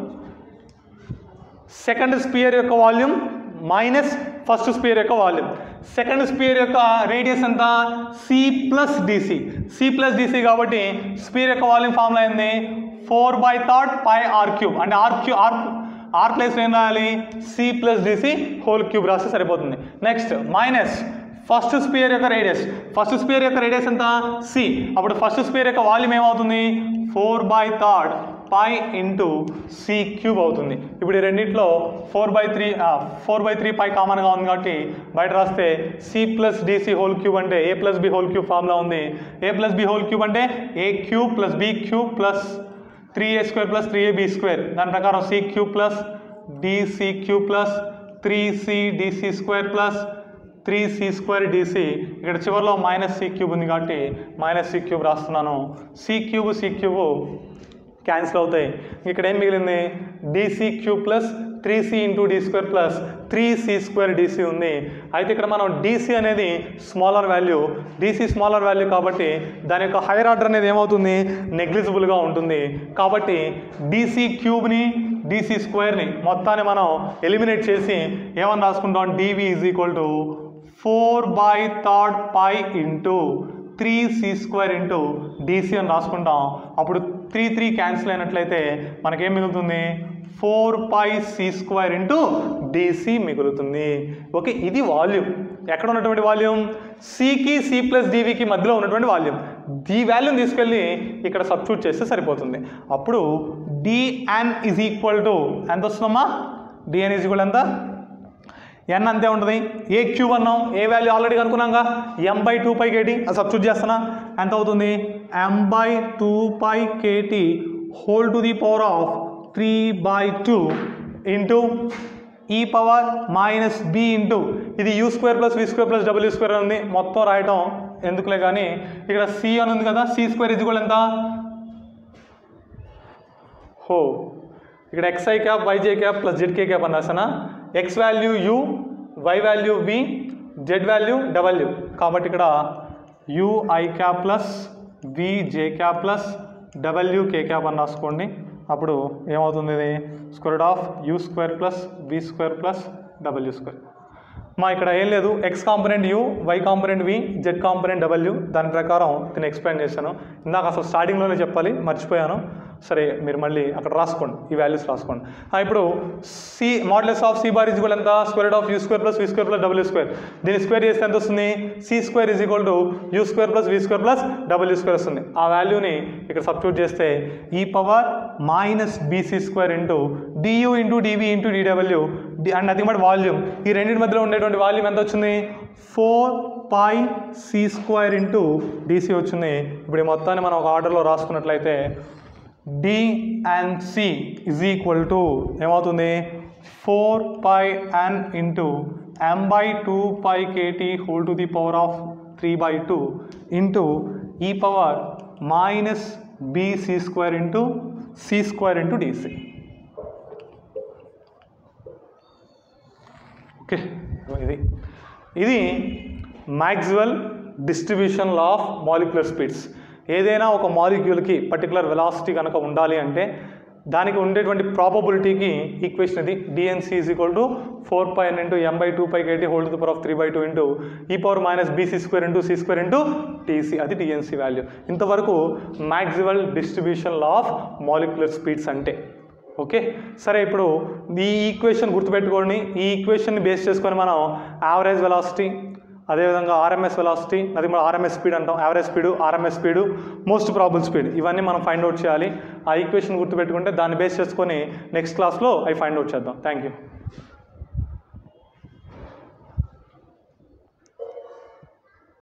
second sphere యొక్క వాల్యూమ్ మైనస్ ఫస్ట్ స్పియర్ యొక్క వాల్యూమ్ సెకండ్ స్పియర్ యొక్క రేడియస్ ఎంత C plus d C C plus d C కాబట్టి స్పియర్ యొక్క volume formula ఏంది four by third pi r cube అంటే r cube r r place ఏం రాయాలి C plus d C whole cube రాస్తే సరిపోతుంది నెక్స్ట్ మైనస్ ఫస్ట్ స్పియర్ యొక్క రేడియస్ ఫస్ట్ స్పియర్ యొక్క రేడియస్ ఎంత సి అప్పుడు ఫస్ట్ స్పియర్ యొక్క వాల్యూమ్ ఏమవుతుంది four by third pi into C cube అవుతుంది ఇప్పుడు ఈ రెండింటిలో four by three four by three pi కామన్గా ఉంది కాబట్టి బయట రాస్తే C plus d C whole cube అంటే A plus B whole cube ఫామ్లో ఉంది A plus B whole cube అంటే A cube plus B cube plus three A square plus three A B square దాని ప్రకారం C cube plus d C cube plus three C DC square plus three C square d C ఇక్కడ చివరిలో minus C cube ఉంది కాబట్టి minus C cube రాస్తున్నాను C cube C cube cancel అవుతాయి ఇక్కడ ఏం మిగిలింది d C cube plus three C into d square plus three C square d C ఉంది అయితే ఇక్కడ మనం డిసి అనేది smaller value d C smaller value కాబట్టి దాని యొక్క హైయర్ ఆర్డర్ అనేది ఏమవుతుంది నెగ్లిజిబుల్గా ఉంటుంది కాబట్టి డిసి క్యూబ్ని డిసి స్క్వేర్ని మొత్తాన్ని మనం ఎలిమినేట్ చేసి ఏమని రాసుకుంటాం d V is equal to four by third pi into three C square into d C అని రాసుకుంటాం అప్పుడు త్రీ త్రీ క్యాన్సిల్ అయినట్లయితే మనకేం మిగులుతుంది four pi C square into d C మిగులుతుంది ఓకే ఇది వాల్యూమ్ ఎక్కడ ఉన్నటువంటి వాల్యూమ్ సికి సి ప్లస్ డివికి మధ్యలో ఉన్నటువంటి వాల్యూమ్ ది వాల్యూమ్ తీసుకెళ్ళి ఇక్కడ సబ్స్టిట్యూట్ చేస్తే సరిపోతుంది అప్పుడు డిఎన్ ఇజ్ ఈక్వల్ టు ఎంత వస్తుందమ్మా డిఎన్ ఈజ్ ఈక్వల్ ఎంత ఎన్ అంతే ఉంటుంది ఏ క్యూబ్ అన్నాం ఏ వాల్యూ ఆల్రెడీ కనుక్కున్నాగా m by two pi k T అది సబ్స్టిట్యూట్ చేస్తున్నా ఎంత అవుతుంది m by two pi KT whole to the power of three by two into ఈ పవర్ మైనస్ బి ఇంటూ ఇది యూ స్క్వేర్ ప్లస్ వి square plus W square ఉంది మొత్తం రాయటం ఎందుకులే కానీ ఇక్కడ సి అని ఉంది కదా సి స్క్వేర్ ఇది కూడా ఎంత హో ఇక్కడ x i cap y j cap plus z k cap అని రాసానా x value u y value v z value డబ్ల్యూ కాబట్టి ఇక్కడ u i cap plus v j cap plus డబ్ల్యూ కే క్యాప్ అని రాసుకోండి అప్పుడు ఏమవుతుంది ఇది square of you square plus we square plus W square మా ఇక్కడ ఏం లేదు x component u y component v z component డబ్ల్యూ దాని ప్రకారం దీన్ని ఎక్స్ప్లెయిన్ చేశాను ఇందాక అసలు స్టార్టింగ్లోనే చెప్పాలి మర్చిపోయాను సరే మీరు మళ్ళీ అక్కడ రాసుకోండి ఈ వాల్యూస్ రాసుకోండి ఆ, ఇప్పుడు C modulus of C bar is equal ఎంత square of you square plus we square plus W square దీన్ని స్క్వేర్ చేస్తే ఎంత వస్తుంది C square is equal to u square plus we square plus W square వస్తుంది ఆ వాల్యూని ఇక్కడ substitute చేస్తే ఈ power minus BC square into d u into డివి ఇంటూ డిడబ్ల్యూ అండ్ నథింగ్ బట్ వాల్యూమ్ ఈ రెండింటి మధ్యలో ఉండేటువంటి వాల్యూమ్ ఎంత వచ్చింది four pi C square into d C వచ్చింది ఇప్పుడు ఈ మొత్తాన్ని మనం ఒక ఆర్డర్లో రాసుకున్నట్లయితే d and C is equal to ఏమవుతుంది four pi N into M by two pi KT whole to the power of three by two into ఈ power minus BC square into C square into d C okay ఇది ఇది Maxwell distribution law of molecular speeds ఏదైనా ఒక మాలిక్యూల్కి particular velocity కనుక ఉండాలి అంటే దానికి ఉండేటువంటి ప్రాబబిలిటీకి ఈక్వేషన్ ఇది d N C is equal to four pi N into M by two pi k T whole to power of three by two into ఈ power minus BC square into C square into d C అది d N C value ఇంతవరకు Maxwell distribution law of molecular speeds అంటే okay సరే ఇప్పుడు ఈ equation గుర్తుపెట్టుకోండి ఈ ఈక్వేషన్ని బేస్ చేసుకొని మనం యావరేజ్ వెలాసిటీ అదేవిధంగా ఆర్ఎంఎస్ వెలాసిటీ అది మనం ఆర్ఎంఎస్ స్పీడ్ అంటాం average speed RMS speed most probable speed ఇవన్నీ మనం ఫైండ్ అవుట్ చేయాలి ఆ ఈక్వేషన్ గుర్తుపెట్టుకుంటే దాన్ని బేస్ చేసుకొని నెక్స్ట్ క్లాస్లో అవి ఫైండ్ అవుట్ చేద్దాం థ్యాంక్ యూ